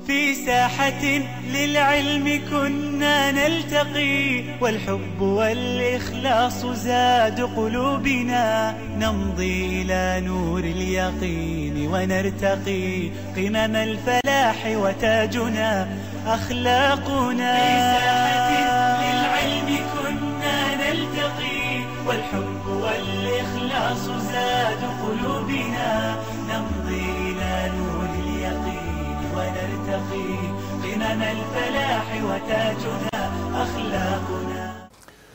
في ساحة للعلم كنا نلتقي والحب والإخلاص زاد قلوبنا نمضي إلى نور اليقين ونرتقي قمم الفلاح وتاجنا أخلاقنا في ساحة للعلم كنا نلتقي والحب والإخلاص زاد قلوبنا نمضي إلى نور اليقين ونرتقي قمم الفلاح وتاجنا أخلاقنا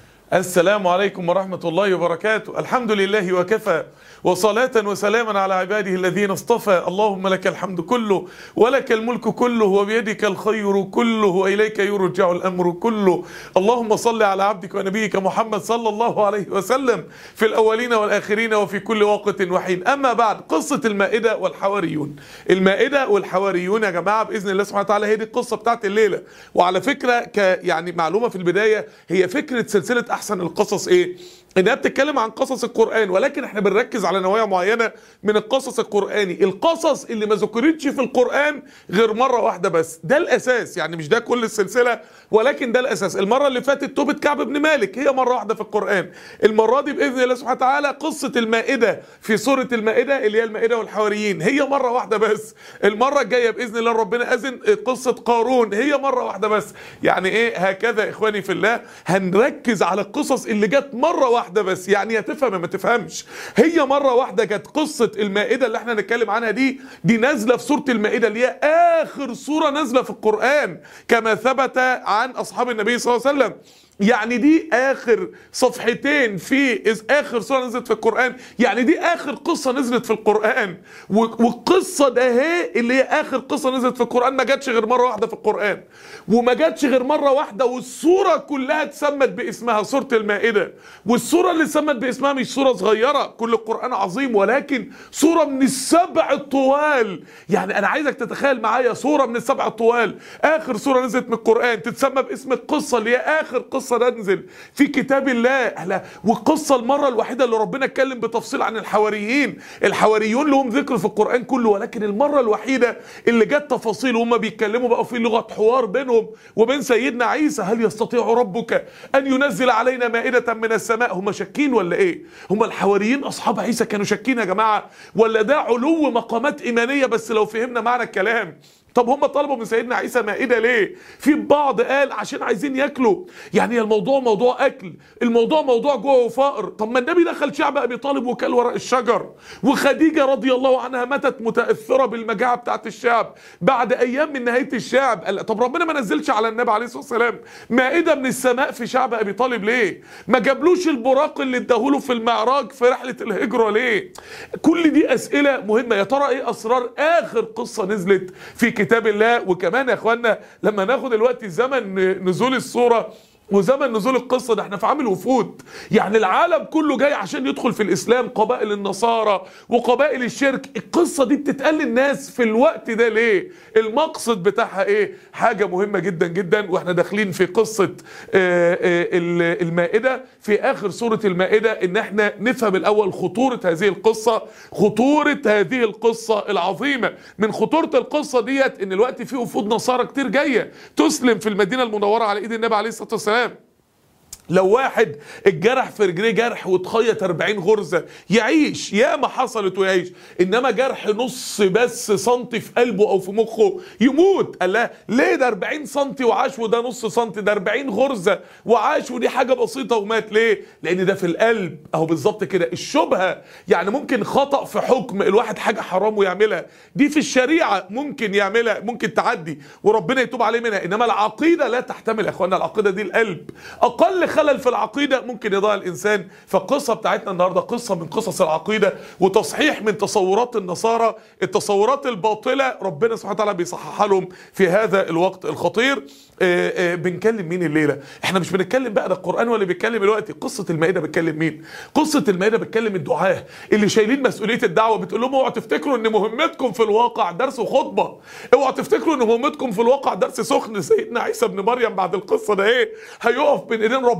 السلام عليكم ورحمة الله وبركاته الحمد لله وكفى وصلاة وسلاما على عباده الذين اصطفى اللهم لك الحمد كله ولك الملك كله وبيدك الخير كله وإليك يرجع الأمر كله اللهم صل على عبدك ونبيك محمد صلى الله عليه وسلم في الأولين والآخرين وفي كل وقت وحين أما بعد قصة المائدة والحواريون المائدة والحواريون يا جماعة بإذن الله سبحانه وتعالى هي دي القصة بتاعت الليلة وعلى فكرة ك يعني معلومة في البداية هي فكرة سلسلة أحسن القصص إيه انها بتتكلم عن قصص القران ولكن احنا بنركز على نوعيه معينه من القصص القراني القصص اللي ما ذكرتش في القران غير مره واحده بس ده الاساس يعني مش ده كل السلسله ولكن ده الاساس المره اللي فاتت توبه كعب بن مالك هي مره واحده في القران المره دي باذن الله سبحانه وتعالى قصه المائده في سوره المائده اللي هي المائده والحواريين هي مره واحده بس المره الجايه باذن الله ربنا اذن قصه قارون هي مره واحده بس يعني ايه هكذا اخواني في الله هنركز على القصص اللي جت مره واحده بس يعني يا تفهم يا ما تفهمش هي مره واحده كانت قصه المائده اللي احنا هنتكلم عنها دي دي نازله في سوره المائده اللي هي اخر سوره نازله في القران كما ثبت عن اصحاب النبي صلى الله عليه وسلم يعني دي اخر صفحتين في اخر سوره نزلت في القران يعني دي اخر قصه نزلت في القران والقصه ده هي اللي هي اخر قصه نزلت في القران ما جاتش غير مره واحده في القران وما جاتش غير مره واحده والسوره كلها اتسمت باسمها سوره المائده والسوره اللي اتسمت باسمها مش سوره صغيره كل القران عظيم ولكن سوره من السبع الطوال يعني انا عايزك تتخيل معايا سوره من السبع الطوال اخر سوره نزلت من القران تتسمى باسم القصه اللي هي اخر قصه ننزل في كتاب الله لا والقصه المره الوحيده اللي ربنا اتكلم بتفصيل عن الحواريين الحواريون لهم ذكر في القران كله ولكن المره الوحيده اللي جت تفاصيل وهم بيتكلموا بقى في لغه حوار بينهم وبين سيدنا عيسى هل يستطيع ربك ان ينزل علينا مائده من السماء هم شاكين ولا ايه هم الحواريين اصحاب عيسى كانوا شاكين يا جماعه ولا ده علو مقامات ايمانيه بس لو فهمنا معنى الكلام طب هم طلبوا من سيدنا عيسى مائده ليه؟ في بعض قال عشان عايزين ياكلوا، يعني الموضوع موضوع اكل، الموضوع موضوع جوع وفقر، طب ما النبي دخل شعب ابي طالب وكل ورق الشجر، وخديجه رضي الله عنها ماتت متاثره بالمجاعه بتاعت الشعب، بعد ايام من نهايه الشعب، قال طب ربنا ما نزلش على النبي عليه الصلاه والسلام مائده من السماء في شعب ابي طالب ليه؟ ما جابلوش البراق اللي اداهوله في المعراج في رحله الهجره ليه؟ كل دي اسئله مهمه، يا ترى ايه اسرار اخر قصه نزلت في كتاب الله وكمان يا اخوانا لما ناخد الوقت زمن نزول الصوره وزمن نزول القصة ده احنا في عامل وفود يعني العالم كله جاي عشان يدخل في الإسلام قبائل النصارى وقبائل الشرك القصة دي بتتقال للناس في الوقت ده ليه المقصد بتاعها ايه حاجة مهمة جدا جدا واحنا داخلين في قصة آآ آآ المائدة في آخر سورة المائدة ان احنا نفهم الأول خطورة هذه القصة خطورة هذه القصة العظيمة من خطورة القصة ديت ان الوقت في وفود نصارى كتير جاية تسلم في المدينة المنورة على ايد النبي عليه الصلاة والسلام لو واحد اتجرح في رجليه جرح وتخيط 40 غرزه يعيش ياما حصلت ويعيش انما جرح نص بس سنتي في قلبه او في مخه يموت قال لا ليه ده 40 سنتي وعاش وده نص سنتي ده 40 غرزه وعاش ودي حاجه بسيطه ومات ليه لان ده في القلب اهو بالظبط كده الشبهه يعني ممكن خطا في حكم الواحد حاجه حرام ويعملها دي في الشريعه ممكن يعملها ممكن تعدي وربنا يتوب عليه منها انما العقيده لا تحتمل يا اخوانا العقيده دي القلب اقل خلل في العقيده ممكن يضيع الانسان فالقصه بتاعتنا النهارده قصه من قصص العقيده وتصحيح من تصورات النصارى التصورات الباطله ربنا سبحانه وتعالى بيصححها لهم في هذا الوقت الخطير آآ آآ بنكلم مين الليله احنا مش بنتكلم بقى ده القران ولا بيتكلم دلوقتي قصه المائده بتكلم مين قصه المائده بتكلم الدعاه اللي شايلين مسؤوليه الدعوه بتقول لهم اوعوا تفتكروا ان مهمتكم في الواقع درس وخطبه اوعوا تفتكروا ان مهمتكم في الواقع درس سخن سيدنا عيسى ابن مريم بعد القصه ده ايه هيقف بين ايدين ربنا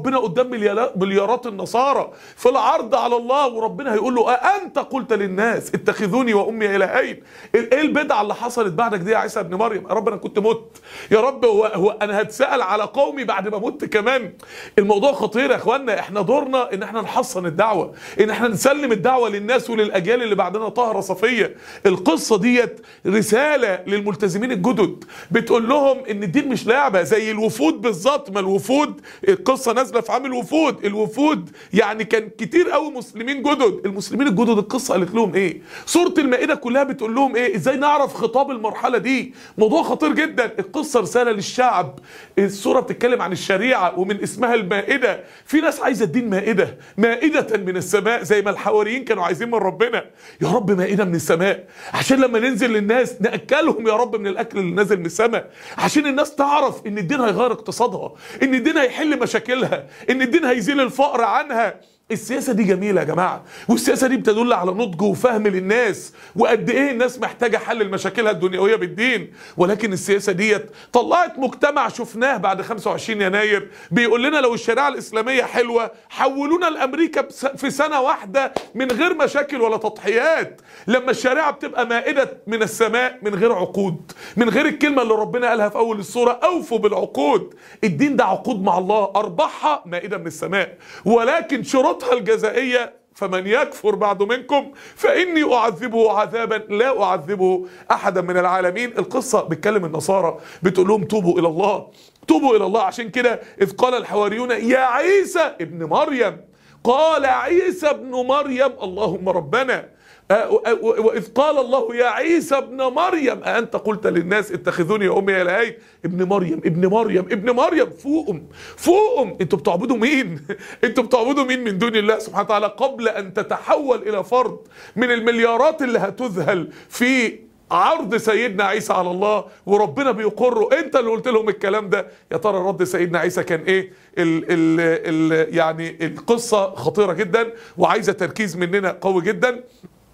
ربنا قدام مليارات مليارات النصارى في العرض على الله وربنا هيقول له أأنت قلت للناس اتخذوني وأمي إلهين ايه البدعة اللي حصلت بعدك دي يا عيسى ابن مريم يا رب أنا كنت مت يا رب هو, هو أنا هتسأل على قومي بعد ما مت كمان الموضوع خطير يا اخوانا احنا دورنا ان احنا نحصن الدعوة ان احنا نسلم الدعوة للناس وللأجيال اللي بعدنا طاهرة صفية القصة ديت رسالة للملتزمين الجدد بتقول لهم ان الدين مش لعبة زي الوفود بالظبط ما الوفود القصة نازلة في عام الوفود الوفود يعني كان كتير قوي مسلمين جدد المسلمين الجدد القصة قالت لهم ايه سورة المائدة كلها بتقول لهم ايه ازاي نعرف خطاب المرحلة دي موضوع خطير جدا القصة رسالة للشعب السورة بتتكلم عن الشريعة ومن اسمها المائدة في ناس عايزة الدين مائدة مائدة من السماء زي ما الحواريين كانوا عايزين من ربنا يا رب مائدة من السماء عشان لما ننزل للناس نأكلهم يا رب من الأكل اللي نازل من السماء عشان الناس تعرف ان الدين هيغير اقتصادها ان الدين هيحل مشاكلها ان الدين هيزيل الفقر عنها السياسة دي جميلة يا جماعة والسياسة دي بتدل على نضج وفهم للناس وقد ايه الناس محتاجة حل مشاكلها الدنيوية بالدين ولكن السياسة ديت طلعت مجتمع شفناه بعد 25 يناير بيقول لنا لو الشريعة الإسلامية حلوة حولونا لأمريكا بس- في سنة واحدة من غير مشاكل ولا تضحيات لما الشريعة بتبقى مائدة من السماء من غير عقود من غير الكلمة اللي ربنا قالها في أول السورة أوفوا بالعقود الدين ده عقود مع الله أرباحها مائدة من السماء ولكن شروطها الجزائية فمن يكفر بعد منكم فإني أعذبه عذابا لا أعذبه أحدا من العالمين القصة بتكلم النصارى بتقول لهم توبوا إلى الله توبوا إلى الله عشان كده إذ قال الحواريون يا عيسى ابن مريم قال عيسى ابن مريم اللهم ربنا آه، آه، وإذ قال الله يا عيسى ابن مريم أأنت قلت للناس اتخذوني وأمي إلهي ابن مريم ابن مريم ابن مريم فوقهم فوقهم انتوا بتعبدوا مين انتوا بتعبدوا مين من دون الله سبحانه وتعالى قبل أن تتحول إلى فرد من المليارات اللي هتذهل في عرض سيدنا عيسى على الله وربنا بيقره انت اللي قلت لهم الكلام ده يا ترى رد سيدنا عيسى كان ايه ال ال ال يعني القصة خطيرة جدا وعايزة تركيز مننا قوي جدا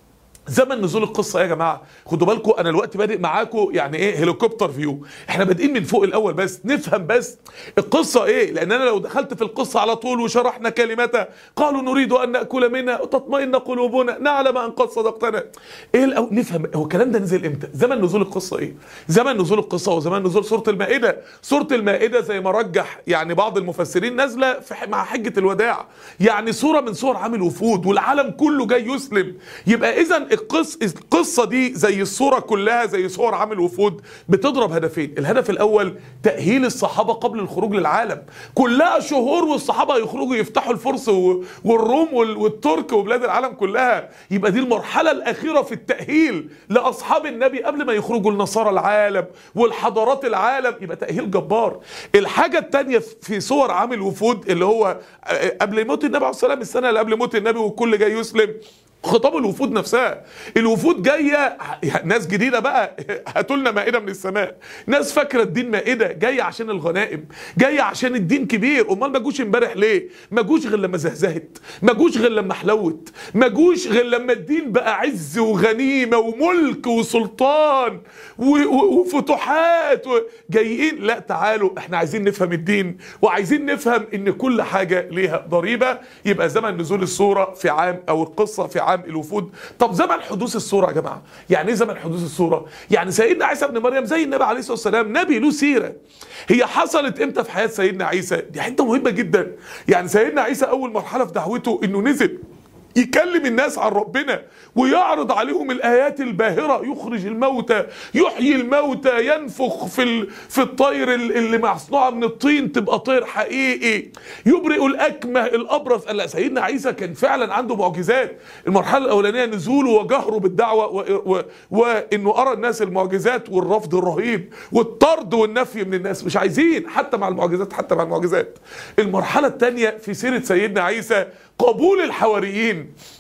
زمن نزول القصه يا جماعه خدوا بالكم انا الوقت بادئ معاكم يعني ايه هليكوبتر فيو احنا بادئين من فوق الاول بس نفهم بس القصه ايه لان انا لو دخلت في القصه على طول وشرحنا كلمتها قالوا نريد ان ناكل منها وتطمئن قلوبنا نعلم ان قد صدقتنا ايه الأول نفهم هو الكلام ده نزل امتى زمن نزول القصه ايه زمن نزول القصه وزمن نزول سوره المائده سوره المائده زي ما رجح يعني بعض المفسرين نازله في ح- مع حجه الوداع يعني سوره من سور عام الوفود والعالم كله جاي يسلم يبقى اذا القص القصه دي زي الصوره كلها زي صور عام الوفود بتضرب هدفين الهدف الاول تاهيل الصحابه قبل الخروج للعالم كلها شهور والصحابه يخرجوا يفتحوا الفرس و- والروم وال- والترك وبلاد العالم كلها يبقى دي المرحله الاخيره في التاهيل لاصحاب النبي قبل ما يخرجوا لنصارى العالم والحضارات العالم يبقى تاهيل جبار الحاجه الثانيه في صور عام الوفود اللي هو آه، قبل موت النبي عليه الصلاه والسلام السنه اللي قبل موت النبي والكل جاي يسلم خطاب الوفود نفسها الوفود جايه يعني ناس جديده بقى هاتوا لنا مائده من السماء ناس فاكره الدين مائده جايه عشان الغنائم جايه عشان الدين كبير امال ما جوش امبارح ليه ما جوش غير لما زهزهت ما جوش غير لما حلوت ما جوش غير لما الدين بقى عز وغنيمه وملك وسلطان و- و- وفتوحات و- جايين لا تعالوا احنا عايزين نفهم الدين وعايزين نفهم ان كل حاجه ليها ضريبه يبقى زمن نزول السوره في عام او القصه في عام الوفود طب زمن حدوث السوره يا جماعه يعني ايه زمن حدوث السوره يعني سيدنا عيسى ابن مريم زي النبي عليه الصلاه والسلام نبي له سيره هي حصلت امتى في حياه سيدنا عيسى دي حته مهمه جدا يعني سيدنا عيسى اول مرحله في دعوته انه نزل يكلم الناس عن ربنا ويعرض عليهم الايات الباهره يخرج الموتى يحيي الموتى ينفخ في ال... في الطير ال- اللي مصنوعه من الطين تبقى طير حقيقي يبرئ الاكمه الابرص لا سيدنا عيسى كان فعلا عنده معجزات المرحله الاولانيه نزوله وجهره بالدعوه و... و... وانه ارى الناس المعجزات والرفض الرهيب والطرد والنفي من الناس مش عايزين حتى مع المعجزات حتى مع المعجزات المرحله الثانيه في سيره سيدنا عيسى قبول الحواريين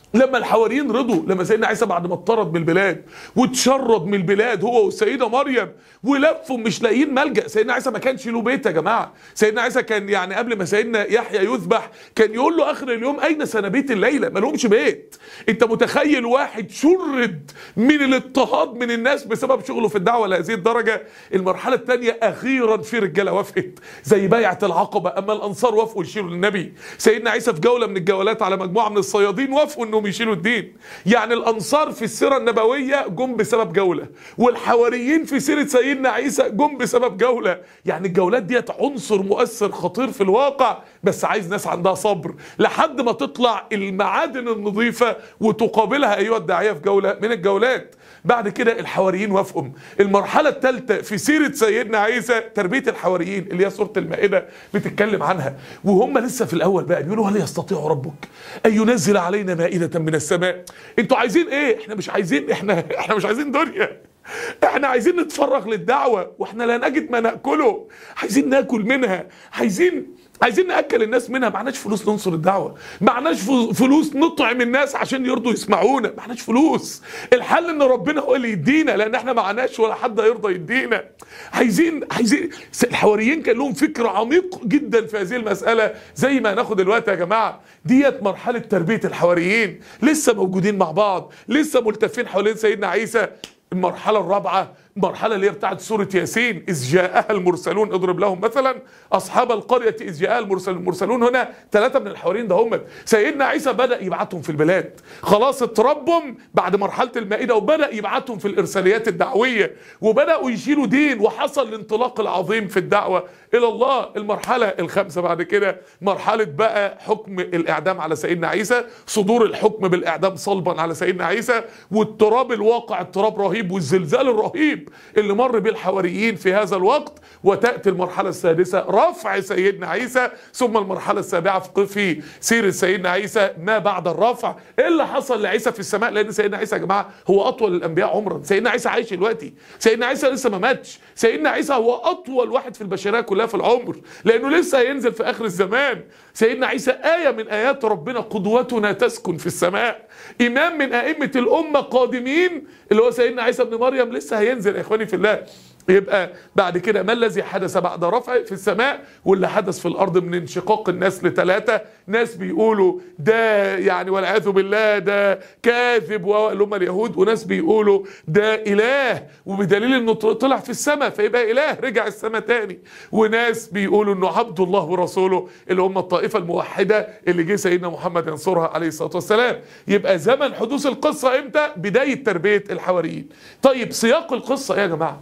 لما الحواريين رضوا لما سيدنا عيسى بعد ما اتطرد من البلاد واتشرد من البلاد هو والسيده مريم ولفوا مش لاقيين ملجا سيدنا عيسى ما كانش له بيت يا جماعه سيدنا عيسى كان يعني قبل ما سيدنا يحيى يذبح كان يقول له اخر اليوم اين سنبيت الليله ما لهمش بيت انت متخيل واحد شرد من الاضطهاد من الناس بسبب شغله في الدعوه لهذه الدرجه المرحله الثانيه اخيرا في رجاله وافقت زي بيعه العقبه اما الانصار وافقوا يشيلوا النبي سيدنا عيسى في جوله من الجولات على مجموعه من الصيادين وافقوا انهم يشيلوا الدين يعني الانصار في السيره النبويه جم بسبب جوله والحواريين في سيره سيدنا عيسى جم بسبب جوله يعني الجولات ديت عنصر مؤثر خطير في الواقع بس عايز ناس عندها صبر لحد ما تطلع المعادن النظيفه وتقابلها ايها الداعيه في جوله من الجولات بعد كده الحواريين وافقوا المرحله الثالثه في سيره سيدنا عيسى تربيه الحواريين اللي هي سوره المائده بتتكلم عنها وهم لسه في الاول بقى بيقولوا هل يستطيع ربك ان ينزل علينا مائده من السماء انتوا عايزين ايه احنا مش عايزين احنا احنا مش عايزين دنيا احنا عايزين نتفرغ للدعوه واحنا لا نجد ما ناكله عايزين ناكل منها عايزين عايزين ناكل الناس منها معناش فلوس ننصر الدعوه معناش فلوس نطعم الناس عشان يرضوا يسمعونا معناش فلوس الحل ان ربنا هو اللي يدينا لان احنا معناش ولا حد هيرضى يدينا عايزين عايزين الحواريين كان لهم فكر عميق جدا في هذه المساله زي ما هناخد دلوقتي يا جماعه ديت مرحله تربيه الحواريين لسه موجودين مع بعض لسه ملتفين حوالين سيدنا عيسى المرحله الرابعه المرحله اللي هي بتاعت سوره ياسين اذ جاءها المرسلون اضرب لهم مثلا اصحاب القريه اذ جاءها المرسلون المرسلون هنا ثلاثه من الحواريين ده هم سيدنا عيسى بدا يبعتهم في البلاد خلاص اتربهم بعد مرحله المائده وبدا يبعتهم في الارساليات الدعويه وبداوا يشيلوا دين وحصل الانطلاق العظيم في الدعوه الى الله المرحله الخامسه بعد كده مرحله بقى حكم الاعدام على سيدنا عيسى صدور الحكم بالاعدام صلبا على سيدنا عيسى واضطراب الواقع اضطراب رهيب والزلزال الرهيب اللي مر به الحواريين في هذا الوقت وتاتي المرحله السادسه رفع سيدنا عيسى ثم المرحله السابعه في سيره سيدنا عيسى ما بعد الرفع ايه اللي حصل لعيسى في السماء لان سيدنا عيسى يا جماعه هو اطول الانبياء عمرا سيدنا عيسى عايش دلوقتي سيدنا عيسى لسه ما ماتش سيدنا عيسى هو اطول واحد في البشريه كلها في العمر لانه لسه هينزل في اخر الزمان سيدنا عيسى ايه من ايات ربنا قدوتنا تسكن في السماء امام من ائمه الامه قادمين اللي هو سيدنا عيسى ابن مريم لسه هينزل يا اخواني في الله يبقى بعد كده ما الذي حدث بعد رفع في السماء واللي حدث في الارض من انشقاق الناس لثلاثه ناس بيقولوا ده يعني والعياذ بالله ده كاذب اللي هم اليهود وناس بيقولوا ده اله وبدليل انه طلع في السماء فيبقى اله رجع السماء تاني وناس بيقولوا انه عبد الله ورسوله اللي هم الطائفه الموحده اللي جه سيدنا محمد ينصرها عليه الصلاه والسلام يبقى زمن حدوث القصه امتى بدايه تربيه الحواريين طيب سياق القصه ايه يا جماعه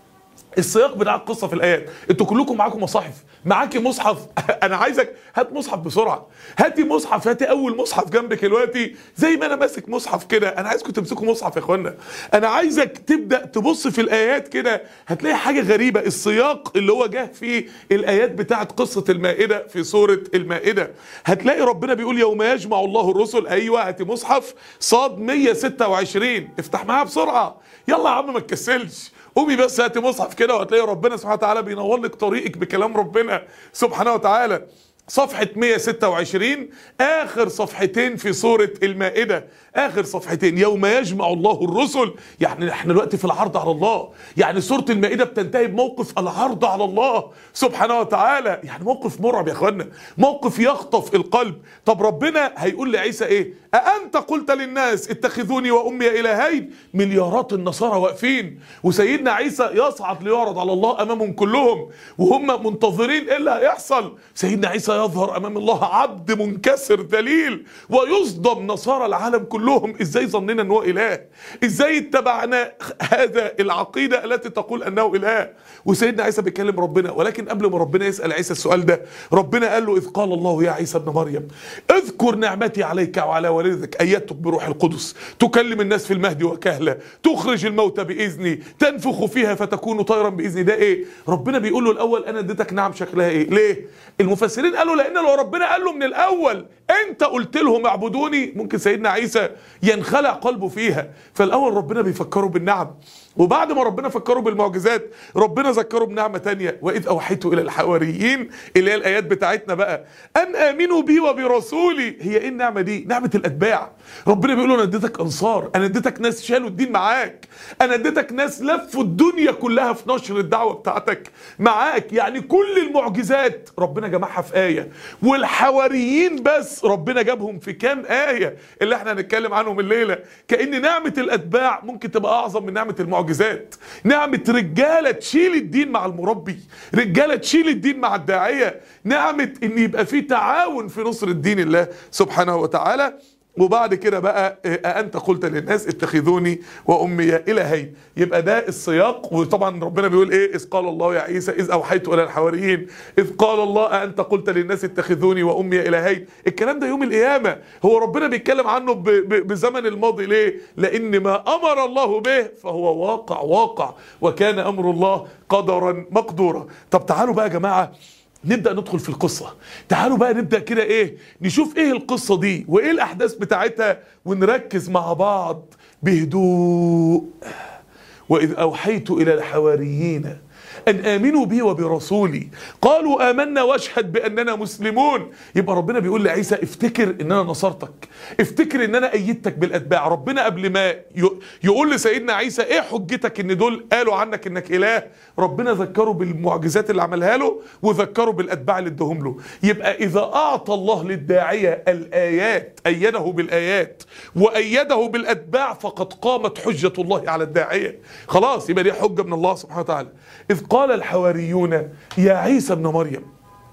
السياق بتاع القصه في الايات انتوا كلكم معاكم مصاحف معاكي مصحف انا عايزك هات مصحف بسرعه هاتي مصحف هاتي اول مصحف جنبك دلوقتي زي ما انا ماسك مصحف كده انا عايزكم تمسكوا مصحف يا اخوانا انا عايزك تبدا تبص في الايات كده هتلاقي حاجه غريبه السياق اللي هو جه فيه الايات بتاعت قصه المائده في سوره المائده هتلاقي ربنا بيقول يوم يجمع الله الرسل ايوه هاتي مصحف صاد 126 افتح معاها بسرعه يلا يا عم ما تكسلش قومي بس هاتي مصحف كده وهتلاقي ربنا سبحانه وتعالى بينور لك طريقك بكلام ربنا سبحانه وتعالى صفحة 126 آخر صفحتين في سورة المائدة آخر صفحتين يوم يجمع الله الرسل يعني احنا دلوقتي في العرض على الله يعني سورة المائدة بتنتهي بموقف العرض على الله سبحانه وتعالى يعني موقف مرعب يا اخوانا موقف يخطف القلب طب ربنا هيقول لعيسى ايه أأنت قلت للناس اتخذوني وأمي إلهين مليارات النصارى واقفين وسيدنا عيسى يصعد ليعرض على الله أمامهم كلهم وهم منتظرين إيه اللي هيحصل سيدنا عيسى يظهر أمام الله عبد منكسر ذليل ويصدم نصارى العالم كلهم إزاي ظننا أنه إله إزاي اتبعنا هذا العقيدة التي تقول أنه إله وسيدنا عيسى بيكلم ربنا ولكن قبل ما ربنا يسأل عيسى السؤال ده ربنا قال له إذ قال الله يا عيسى ابن مريم اذكر نعمتي عليك وعلى والدك أيدتك بروح القدس تكلم الناس في المهد وكهلة تخرج الموتى بإذني تنفخ فيها فتكون طيرا بإذني ده إيه ربنا بيقول له الأول أنا اديتك نعم شكلها إيه ليه المفسرين قالوا لأن لو ربنا قال له من الأول أنت قلت لهم اعبدوني ممكن سيدنا عيسى ينخلع قلبه فيها فالأول ربنا بيفكره بالنعم وبعد ما ربنا فكروا بالمعجزات ربنا ذكروا بنعمة تانية وإذ أوحيت إلى الحواريين اللي هي الآيات بتاعتنا بقى أن آمنوا بي وبرسولي هي إيه النعمة دي؟ نعمة الأتباع ربنا بيقول له أنا اديتك أنصار أنا اديتك ناس شالوا الدين معاك أنا اديتك ناس لفوا الدنيا كلها في نشر الدعوة بتاعتك معاك يعني كل المعجزات ربنا جمعها في آية والحواريين بس ربنا جابهم في كام آية اللي احنا هنتكلم عنهم الليلة كأن نعمة الأتباع ممكن تبقى أعظم من نعمة المعجزات نعمة رجالة تشيل الدين مع المربي رجالة تشيل الدين مع الداعية نعمة ان يبقى في تعاون في نصر الدين الله سبحانه وتعالى وبعد كده بقى أنت قلت للناس اتخذوني وأمي إلهين يبقى ده السياق وطبعا ربنا بيقول إيه إذ قال الله يا عيسى إذ أوحيت إلى الحواريين إذ قال الله أنت قلت للناس اتخذوني وأمي إلهين الكلام ده يوم القيامة هو ربنا بيتكلم عنه ب- ب- بزمن الماضي ليه لأن ما أمر الله به فهو واقع واقع وكان أمر الله قدرا مقدورا طب تعالوا بقى يا جماعة نبدا ندخل في القصه تعالوا بقى نبدا كده ايه نشوف ايه القصه دي وايه الاحداث بتاعتها ونركز مع بعض بهدوء واذ اوحيت الى الحواريين ان امنوا بي وبرسولي قالوا امنا واشهد باننا مسلمون يبقى ربنا بيقول لعيسى افتكر ان انا نصرتك افتكر ان انا ايدتك بالاتباع ربنا قبل ما ي- يقول لسيدنا عيسى ايه حجتك ان دول قالوا عنك انك اله ربنا ذكره بالمعجزات اللي عملها له وذكره بالاتباع اللي ادهم له يبقى اذا اعطى الله للداعيه الايات ايده بالايات وايده بالاتباع فقد قامت حجه الله على الداعيه خلاص يبقى دي حجه من الله سبحانه وتعالى اذ قال الحواريون يا عيسى ابن مريم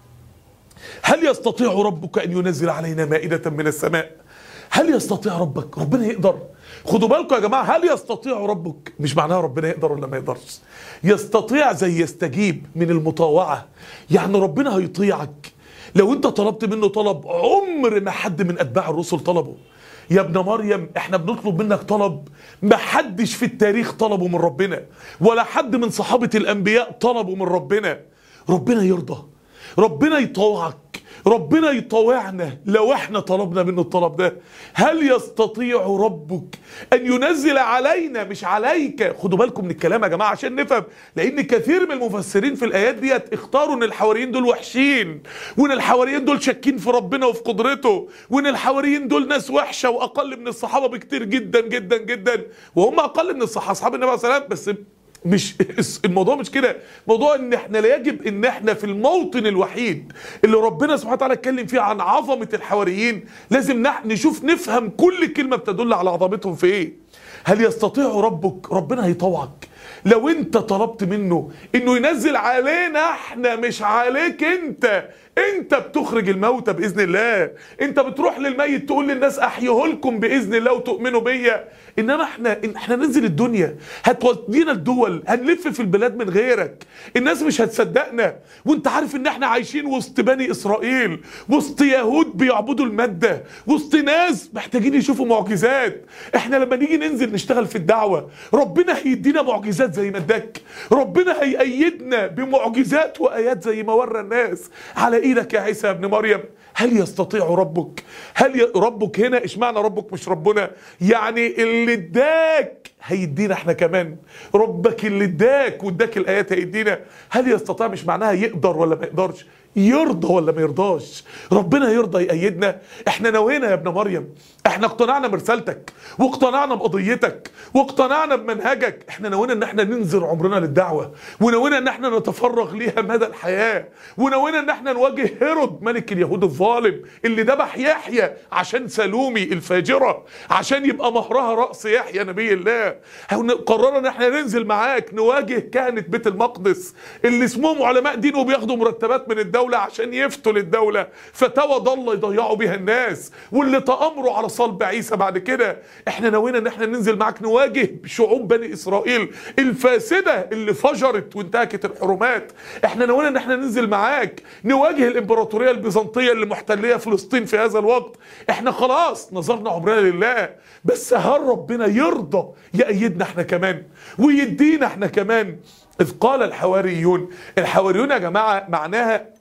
هل يستطيع ربك ان ينزل علينا مائده من السماء هل يستطيع ربك ربنا يقدر خدوا بالكم يا جماعه هل يستطيع ربك مش معناها ربنا يقدر ولا ما يقدرش يستطيع زي يستجيب من المطاوعه يعني ربنا هيطيعك لو انت طلبت منه طلب عمر ما حد من اتباع الرسل طلبه يا ابن مريم احنا بنطلب منك طلب ما حدش في التاريخ طلبه من ربنا ولا حد من صحابة الانبياء طلبوا من ربنا ربنا يرضى ربنا يطوعك ربنا يطوعنا لو احنا طلبنا منه الطلب ده هل يستطيع ربك ان ينزل علينا مش عليك خدوا بالكم من الكلام يا جماعه عشان نفهم لان كثير من المفسرين في الايات ديت اختاروا ان الحواريين دول وحشين وان الحواريين دول شاكين في ربنا وفي قدرته وان الحواريين دول ناس وحشه واقل من الصحابه بكتير جدا جدا جدا وهم اقل من الصحابه اصحاب النبي صلى الله عليه وسلم بس مش الموضوع مش كده موضوع ان احنا لا يجب ان احنا في الموطن الوحيد اللي ربنا سبحانه وتعالى اتكلم فيه عن عظمه الحواريين لازم نح- نشوف نفهم كل كلمه بتدل على عظمتهم في ايه هل يستطيع ربك ربنا هيطوعك لو انت طلبت منه انه ينزل علينا احنا مش عليك انت انت بتخرج الموتى باذن الله انت بتروح للميت تقول للناس احيه لكم باذن الله وتؤمنوا بيا انما احنا إن احنا ننزل الدنيا هتودينا الدول هنلف في البلاد من غيرك الناس مش هتصدقنا وانت عارف ان احنا عايشين وسط بني اسرائيل وسط يهود بيعبدوا الماده وسط ناس محتاجين يشوفوا معجزات احنا لما نيجي ننزل نشتغل في الدعوه ربنا هيدينا معجزات زي ما اداك ربنا هيأيدنا بمعجزات وايات زي ما ورى الناس على ايدك يا عيسى يا ابن مريم هل يستطيع ربك هل ي... ربك هنا اشمعنى ربك مش ربنا يعني اللي اداك هيدينا احنا كمان ربك اللي اداك واداك الايات هيدينا هل يستطيع مش معناها يقدر ولا ما يقدرش يرضى ولا ما يرضاش ربنا يرضى يأيدنا احنا نوينا يا ابن مريم احنا اقتنعنا برسالتك واقتنعنا بقضيتك واقتنعنا بمنهجك احنا نوينا ان احنا ننذر عمرنا للدعوة ونوينا ان احنا نتفرغ ليها مدى الحياة ونوينا ان احنا نواجه هيرود ملك اليهود الظالم اللي ذبح يحيى عشان سلومي الفاجرة عشان يبقى مهرها رأس يحيى نبي الله قررنا ان احنا ننزل معاك نواجه كهنة بيت المقدس اللي اسمهم علماء دين وبياخدوا مرتبات من الدولة عشان يفتوا للدولة فتوى ضل يضيعوا بيها الناس واللي تأمروا على صلب عيسى بعد كده احنا نوينا ان احنا ننزل معاك نواجه شعوب بني اسرائيل الفاسدة اللي فجرت وانتهكت الحرمات احنا نوينا ان احنا ننزل معاك نواجه الامبراطورية البيزنطية اللي محتلية فلسطين في هذا الوقت احنا خلاص نظرنا عمرنا لله بس هل ربنا يرضى يأيدنا احنا كمان ويدينا احنا كمان إذ قال الحواريون الحواريون يا جماعة معناها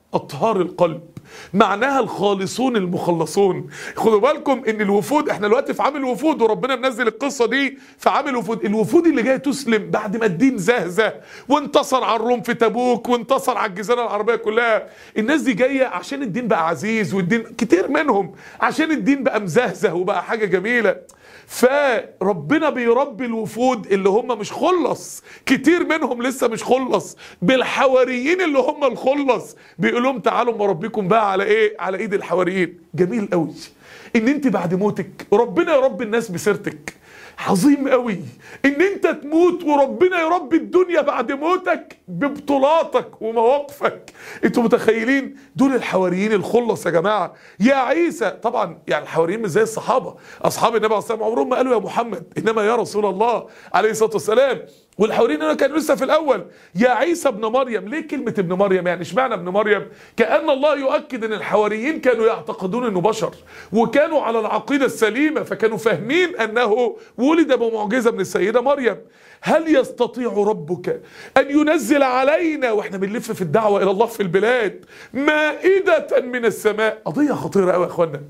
اطهار القلب معناها الخالصون المخلصون خدوا بالكم ان الوفود احنا دلوقتي في عامل وفود وربنا منزل القصه دي في عامل وفود الوفود اللي جايه تسلم بعد ما الدين زهزه وانتصر على الروم في تبوك وانتصر على الجزيره العربيه كلها الناس دي جايه عشان الدين بقى عزيز والدين كتير منهم عشان الدين بقى مزهزه وبقى حاجه جميله فربنا بيربي الوفود اللي هم مش خلص كتير منهم لسه مش خلص بالحواريين اللي هم الخلص بيقول لهم تعالوا مربيكم بقى على ايه على ايد الحواريين جميل قوي ان انت بعد موتك ربنا يربي الناس بسيرتك عظيم قوي ان انت تموت وربنا يربي الدنيا بعد موتك ببطولاتك ومواقفك انتوا متخيلين دول الحواريين الخلص يا جماعه يا عيسى طبعا يعني الحواريين مش زي الصحابه اصحاب النبي عليه الصلاه والسلام عمرهم ما قالوا يا محمد انما يا رسول الله عليه الصلاه والسلام والحواريين هنا كانوا لسه في الاول يا عيسى ابن مريم ليه كلمه ابن مريم يعني اشمعنى ابن مريم كان الله يؤكد ان الحواريين كانوا يعتقدون انه بشر وكانوا على العقيده السليمه فكانوا فاهمين انه ولد بمعجزه من السيده مريم هل يستطيع ربك ان ينزل علينا واحنا بنلف في الدعوه الى الله في البلاد مائده من السماء قضيه خطيره قوي يا اخوانا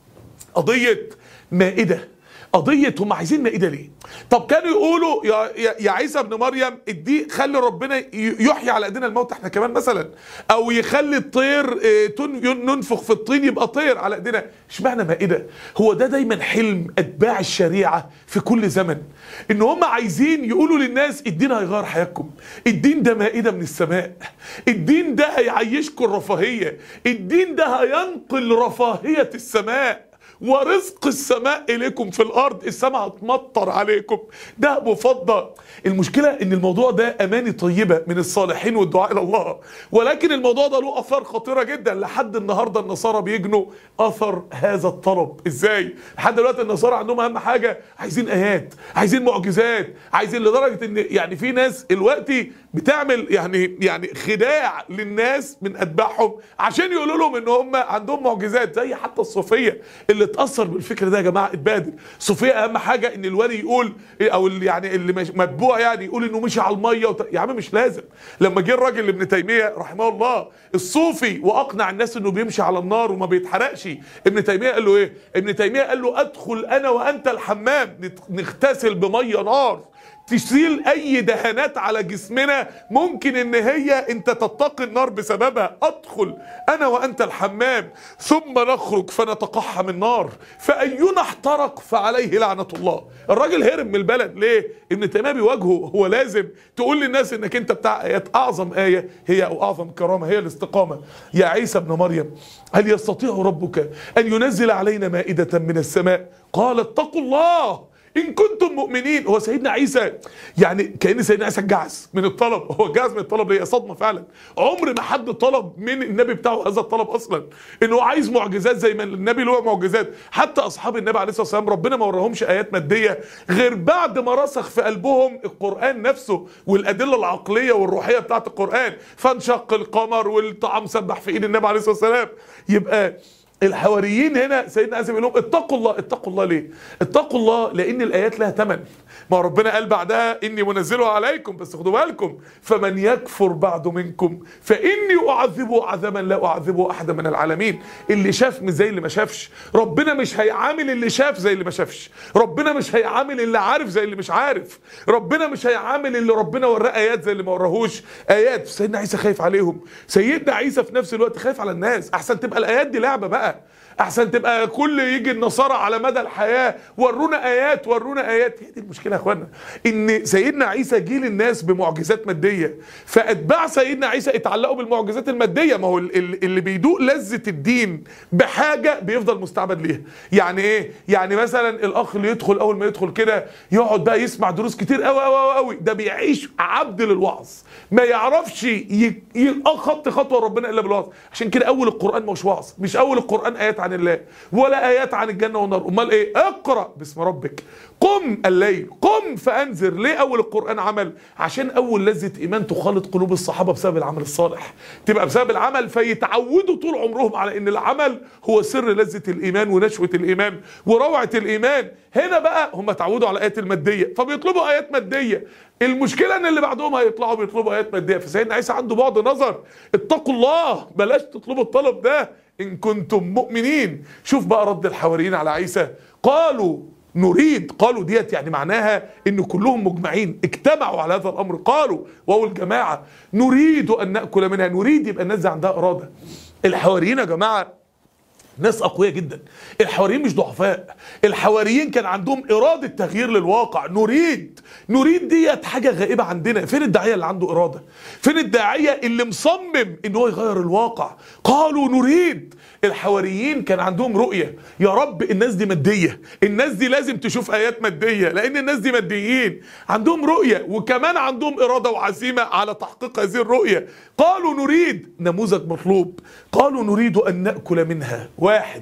قضيه مائده قضية هم عايزين مائدة ليه؟ طب كانوا يقولوا يا, يا, يا عيسى ابن مريم ادي خلي ربنا يحيي على ايدينا الموت احنا كمان مثلا او يخلي الطير اه تن ننفخ في الطين يبقى طير على ايدينا اشمعنى مائدة؟ هو ده دايما حلم اتباع الشريعة في كل زمن ان هم عايزين يقولوا للناس الدين هيغير حياتكم الدين ده مائدة من السماء الدين ده هيعيشكم الرفاهية الدين ده هينقل رفاهية السماء ورزق السماء اليكم في الارض السماء هتمطر عليكم دهب وفضه المشكله ان الموضوع ده اماني طيبه من الصالحين والدعاء الى الله ولكن الموضوع ده له اثار خطيره جدا لحد النهارده النصارى بيجنوا اثر هذا الطلب ازاي لحد دلوقتي النصارى عندهم اهم حاجه عايزين ايات عايزين معجزات عايزين لدرجه ان يعني في ناس دلوقتي بتعمل يعني يعني خداع للناس من اتباعهم عشان يقولوا لهم ان هم عندهم معجزات زي حتى الصوفيه اللي اتاثر بالفكر ده يا جماعه اتبادل صوفيا اهم حاجه ان الولي يقول او اللي يعني اللي متبوع يعني يقول انه مشي على الميه وت... يا عم مش لازم لما جه الراجل ابن تيميه رحمه الله الصوفي واقنع الناس انه بيمشي على النار وما بيتحرقش ابن تيميه قال له ايه ابن تيميه قال له ادخل انا وانت الحمام نغتسل بميه نار تشيل اي دهانات على جسمنا ممكن ان هي انت تتقي النار بسببها ادخل انا وانت الحمام ثم نخرج فنتقحم النار فاينا احترق فعليه لعنه الله الراجل هرب من البلد ليه ابن تيميه بيواجهه هو لازم تقول للناس انك انت بتاع ايات اعظم ايه هي او اعظم كرامه هي الاستقامه يا عيسى ابن مريم هل يستطيع ربك ان ينزل علينا مائده من السماء قال اتقوا الله ان كنتم مؤمنين هو سيدنا عيسى يعني كان سيدنا عيسى جعس من الطلب هو جعس من الطلب هي صدمه فعلا عمر ما حد طلب من النبي بتاعه هذا الطلب اصلا انه عايز معجزات زي ما النبي له معجزات حتى اصحاب النبي عليه الصلاه والسلام ربنا ما وراهمش ايات ماديه غير بعد ما رسخ في قلبهم القران نفسه والادله العقليه والروحيه بتاعت القران فانشق القمر والطعام سبح في ايد النبي عليه الصلاه والسلام يبقى الحواريين هنا سيدنا عيسى بيقول لهم اتقوا الله اتقوا الله ليه؟ اتقوا الله لان الايات لها ثمن ما ربنا قال بعدها اني منزله عليكم بس خدوا بالكم فمن يكفر بعد منكم فاني اعذبه عذابا لا اعذبه احدا من العالمين اللي شاف مش زي اللي ما شافش ربنا مش هيعامل اللي شاف زي اللي ما شافش ربنا مش هيعامل اللي عارف زي اللي مش عارف ربنا مش هيعامل اللي ربنا وراه ايات زي اللي ما وراهوش ايات سيدنا عيسى خايف عليهم سيدنا عيسى في نفس الوقت خايف على الناس احسن تبقى الايات دي لعبه بقى احسن تبقى كل يجي النصارى على مدى الحياه ورونا ايات ورونا ايات هي دي المشكله يا اخوانا ان سيدنا عيسى جه للناس بمعجزات ماديه فاتباع سيدنا عيسى اتعلقوا بالمعجزات الماديه ما هو اللي بيدوق لذه الدين بحاجه بيفضل مستعبد ليها يعني ايه يعني مثلا الاخ اللي يدخل اول ما يدخل كده يقعد بقى يسمع دروس كتير قوي قوي قوي ده بيعيش عبد للوعظ ما يعرفش ي... ي... خط خطوه ربنا الا بالوعظ عشان كده اول القران مش وعظ مش اول القران ايات عن الله ولا ايات عن الجنه والنار امال ايه اقرا باسم ربك قم الليل قم فانذر ليه اول القران عمل عشان اول لذه ايمان تخالط قلوب الصحابه بسبب العمل الصالح تبقى بسبب العمل فيتعودوا طول عمرهم على ان العمل هو سر لذه الايمان ونشوه الايمان وروعه الايمان هنا بقى هم اتعودوا على الايات الماديه فبيطلبوا ايات ماديه المشكله ان اللي بعدهم هيطلعوا بيطلبوا ايات ماديه فسيدنا عيسى عنده بعد نظر اتقوا الله بلاش تطلبوا الطلب ده ان كنتم مؤمنين شوف بقى رد الحواريين على عيسى قالوا نريد قالوا ديت يعني معناها ان كلهم مجمعين اجتمعوا على هذا الامر قالوا وهو الجماعه نريد ان ناكل منها نريد يبقى الناس دي عندها اراده الحواريين يا جماعه ناس اقوياء جدا الحواريين مش ضعفاء الحواريين كان عندهم اراده تغيير للواقع نريد نريد ديت حاجه غائبه عندنا فين الداعيه اللي عنده اراده فين الداعيه اللي مصمم ان هو يغير الواقع قالوا نريد الحواريين كان عندهم رؤيه يا رب الناس دي ماديه الناس دي لازم تشوف ايات ماديه لان الناس دي ماديين عندهم رؤيه وكمان عندهم اراده وعزيمه على تحقيق هذه الرؤيه قالوا نريد نموذج مطلوب قالوا نريد ان ناكل منها واحد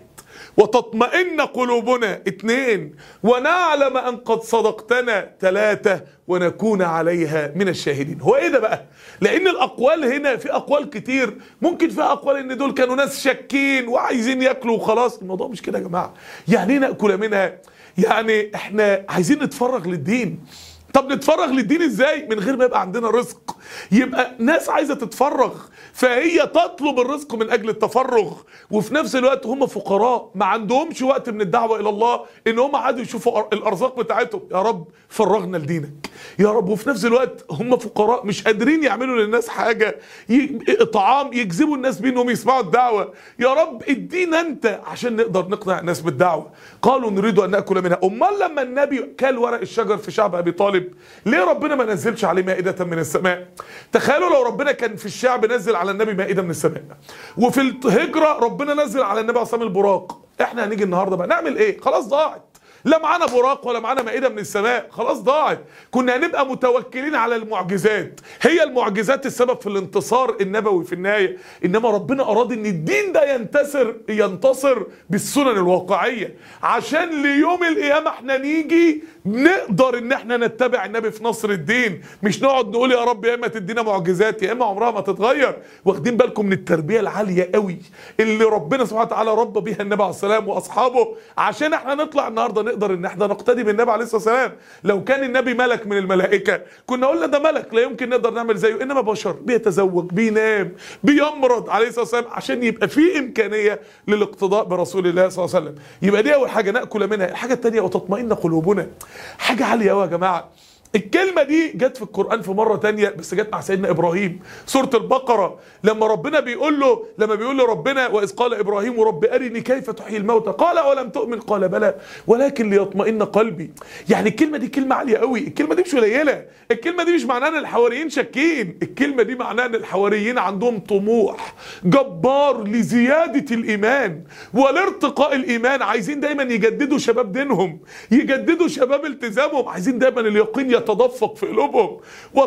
وتطمئن قلوبنا اثنين ونعلم ان قد صدقتنا ثلاثة ونكون عليها من الشاهدين هو ايه ده بقى لان الاقوال هنا في اقوال كتير ممكن في اقوال ان دول كانوا ناس شاكين وعايزين ياكلوا وخلاص الموضوع مش كده يا جماعة يعني ايه ناكل منها يعني احنا عايزين نتفرغ للدين طب نتفرغ للدين ازاي من غير ما يبقى عندنا رزق يبقى ناس عايزه تتفرغ فهي تطلب الرزق من اجل التفرغ وفي نفس الوقت هم فقراء ما عندهمش وقت من الدعوه الى الله ان هم عادوا يشوفوا أر- الارزاق بتاعتهم يا رب فرغنا لدينك يا رب وفي نفس الوقت هم فقراء مش قادرين يعملوا للناس حاجه ي... طعام يجذبوا الناس بيه انهم يسمعوا الدعوه يا رب ادينا انت عشان نقدر نقنع الناس بالدعوه قالوا نريد ان ناكل منها امال لما النبي كل ورق الشجر في شعب ابي طالب ليه ربنا ما نزلش عليه مائده من السماء تخيلوا لو ربنا كان في الشعب نزل على النبي مائده من السماء وفي الهجره ربنا نزل على النبي عصام البراق احنا هنيجي النهارده بقى نعمل ايه خلاص ضاعت لا معانا براق ولا معانا مائده من السماء خلاص ضاعت كنا هنبقى متوكلين على المعجزات هي المعجزات السبب في الانتصار النبوي في النهايه انما ربنا اراد ان الدين ده ينتصر ينتصر بالسنن الواقعيه عشان ليوم القيامه احنا نيجي نقدر ان احنا نتبع النبي في نصر الدين مش نقعد نقول يا رب يا اما تدينا معجزات يا اما عمرها ما تتغير واخدين بالكم من التربيه العاليه قوي اللي ربنا سبحانه وتعالى ربى بيها النبي عليه السلام واصحابه عشان احنا نطلع النهارده نقدر ان احنا نقتدي بالنبي عليه الصلاه والسلام لو كان النبي ملك من الملائكه كنا قلنا ده ملك لا يمكن نقدر نعمل زيه انما بشر بيتزوج بينام بيمرض عليه الصلاه والسلام عشان يبقى في امكانيه للاقتداء برسول الله صلى الله عليه وسلم يبقى دي اول حاجه ناكل منها الحاجه الثانيه وتطمئن قلوبنا حاجه عاليه قوي يا جماعه الكلمة دي جت في القرآن في مرة تانية بس جت مع سيدنا إبراهيم سورة البقرة لما ربنا بيقول له لما بيقول له ربنا وإذ قال إبراهيم رب أرني كيف تحيي الموتى قال أولم تؤمن قال بلى ولكن ليطمئن قلبي يعني الكلمة دي كلمة عالية قوي الكلمة دي مش قليلة الكلمة دي مش معناها إن الحواريين شاكين الكلمة دي معناها إن الحواريين عندهم طموح جبار لزيادة الإيمان والارتقاء الإيمان عايزين دايما يجددوا شباب دينهم يجددوا شباب التزامهم عايزين دايما اليقين يتدفق في قلوبهم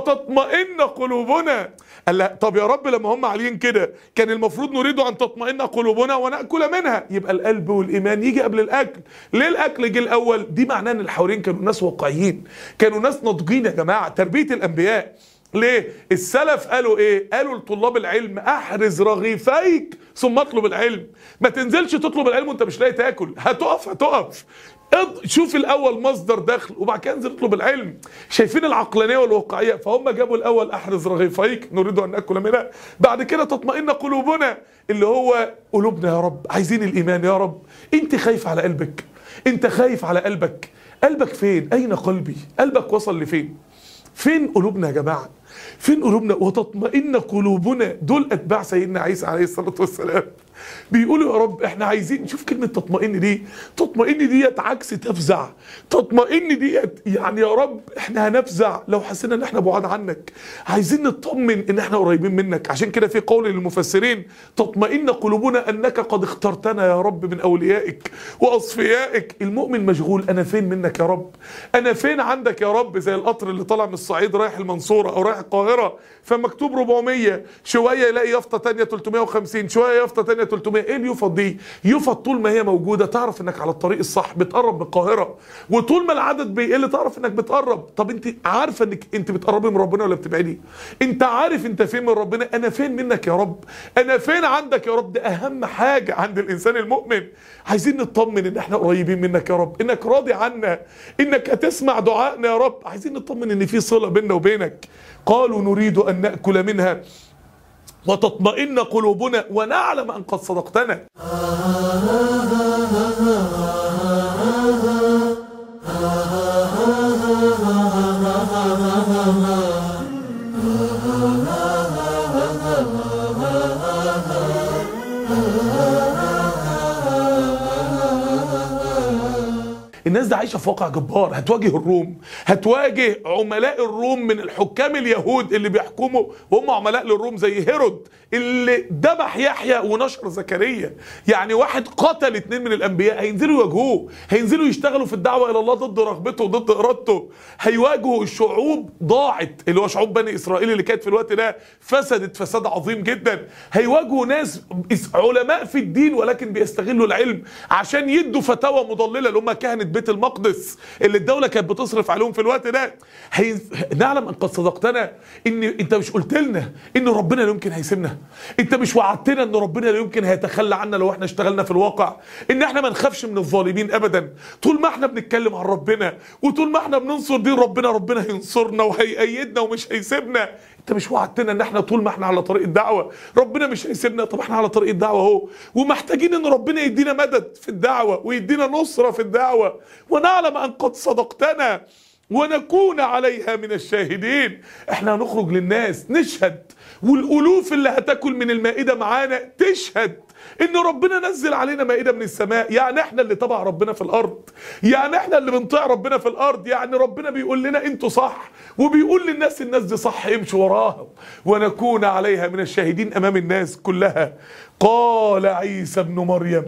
وتطمئن قلوبنا قال لا طب يا رب لما هم عاليين كده كان المفروض نريد ان تطمئن قلوبنا وناكل منها يبقى القلب والايمان يجي قبل الاكل ليه الاكل جه الاول دي معناه ان الحواريين كانوا ناس واقعيين كانوا ناس ناضجين يا جماعه تربيه الانبياء ليه السلف قالوا ايه قالوا لطلاب العلم احرز رغيفيك ثم اطلب العلم ما تنزلش تطلب العلم وانت مش لاقي تاكل هتقف هتقف اض- شوف الاول مصدر دخل وبعد كده انزل اطلب العلم شايفين العقلانيه والواقعيه فهم جابوا الاول احرز رغيفيك نريد ان ناكل منها بعد كده تطمئن قلوبنا اللي هو قلوبنا يا رب عايزين الايمان يا رب انت خايف على قلبك انت خايف على قلبك قلبك فين اين قلبي قلبك وصل لفين فين قلوبنا يا جماعه فين قلوبنا وتطمئن قلوبنا دول اتباع سيدنا عيسى عليه الصلاه والسلام بيقولوا يا رب احنا عايزين شوف كلمه تطمئن دي تطمئن ديت عكس تفزع تطمئن ديت يعني يا رب احنا هنفزع لو حسينا ان احنا بعاد عنك عايزين نطمن ان احنا قريبين منك عشان كده في قول للمفسرين تطمئن قلوبنا انك قد اخترتنا يا رب من اوليائك واصفيائك المؤمن مشغول انا فين منك يا رب انا فين عندك يا رب زي القطر اللي طالع من الصعيد رايح المنصوره او رايح القاهره فمكتوب 400 شويه يلاقي يافطه تانية 350 شويه يافطه تانية 300 ايه اليافط دي يافط طول ما هي موجوده تعرف انك على الطريق الصح بتقرب من القاهره وطول ما العدد بيقل تعرف انك بتقرب طب انت عارفه انك انت بتقربي من ربنا ولا بتبعدي انت عارف انت فين من ربنا انا فين منك يا رب انا فين عندك يا رب ده اهم حاجه عند الانسان المؤمن عايزين نطمن ان احنا قريبين منك يا رب انك راضي عنا انك هتسمع دعائنا يا رب عايزين نطمن ان في صله بيننا وبينك قالوا نريد ان ناكل منها وتطمئن قلوبنا ونعلم ان قد صدقتنا الناس دي عايشه في واقع جبار هتواجه الروم هتواجه عملاء الروم من الحكام اليهود اللي بيحكموا وهم عملاء للروم زي هيرود اللي ذبح يحيى ونشر زكريا يعني واحد قتل اتنين من الانبياء هينزلوا يواجهوه هينزلوا يشتغلوا في الدعوه الى الله ضد رغبته وضد ارادته هيواجهوا الشعوب ضاعت اللي هو شعوب بني اسرائيل اللي كانت في الوقت ده فسدت فساد عظيم جدا هيواجهوا ناس علماء في الدين ولكن بيستغلوا العلم عشان يدوا فتاوى مضلله اللي هم كهنه بيت المقدس اللي الدوله كانت بتصرف عليهم في الوقت ده هي... نعلم ان قد صدقتنا ان انت مش قلت لنا ان ربنا لا يمكن هيسيبنا انت مش وعدتنا ان ربنا لا يمكن هيتخلى عنا لو احنا اشتغلنا في الواقع ان احنا ما نخافش من الظالمين ابدا طول ما احنا بنتكلم عن ربنا وطول ما احنا بننصر دين ربنا ربنا هينصرنا وهيأيدنا ومش هيسيبنا انت مش وعدتنا ان احنا طول ما احنا على طريق الدعوه ربنا مش هيسيبنا طب احنا على طريق الدعوه اهو ومحتاجين ان ربنا يدينا مدد في الدعوه ويدينا نصره في الدعوه ونعلم ان قد صدقتنا ونكون عليها من الشاهدين احنا هنخرج للناس نشهد والالوف اللي هتاكل من المائده معانا تشهد ان ربنا نزل علينا مائده من السماء يعني احنا اللي تبع ربنا في الارض يعني احنا اللي بنطيع ربنا في الارض يعني ربنا بيقول لنا انتوا صح وبيقول للناس الناس دي صح امشوا وراها ونكون عليها من الشاهدين امام الناس كلها قال عيسى ابن مريم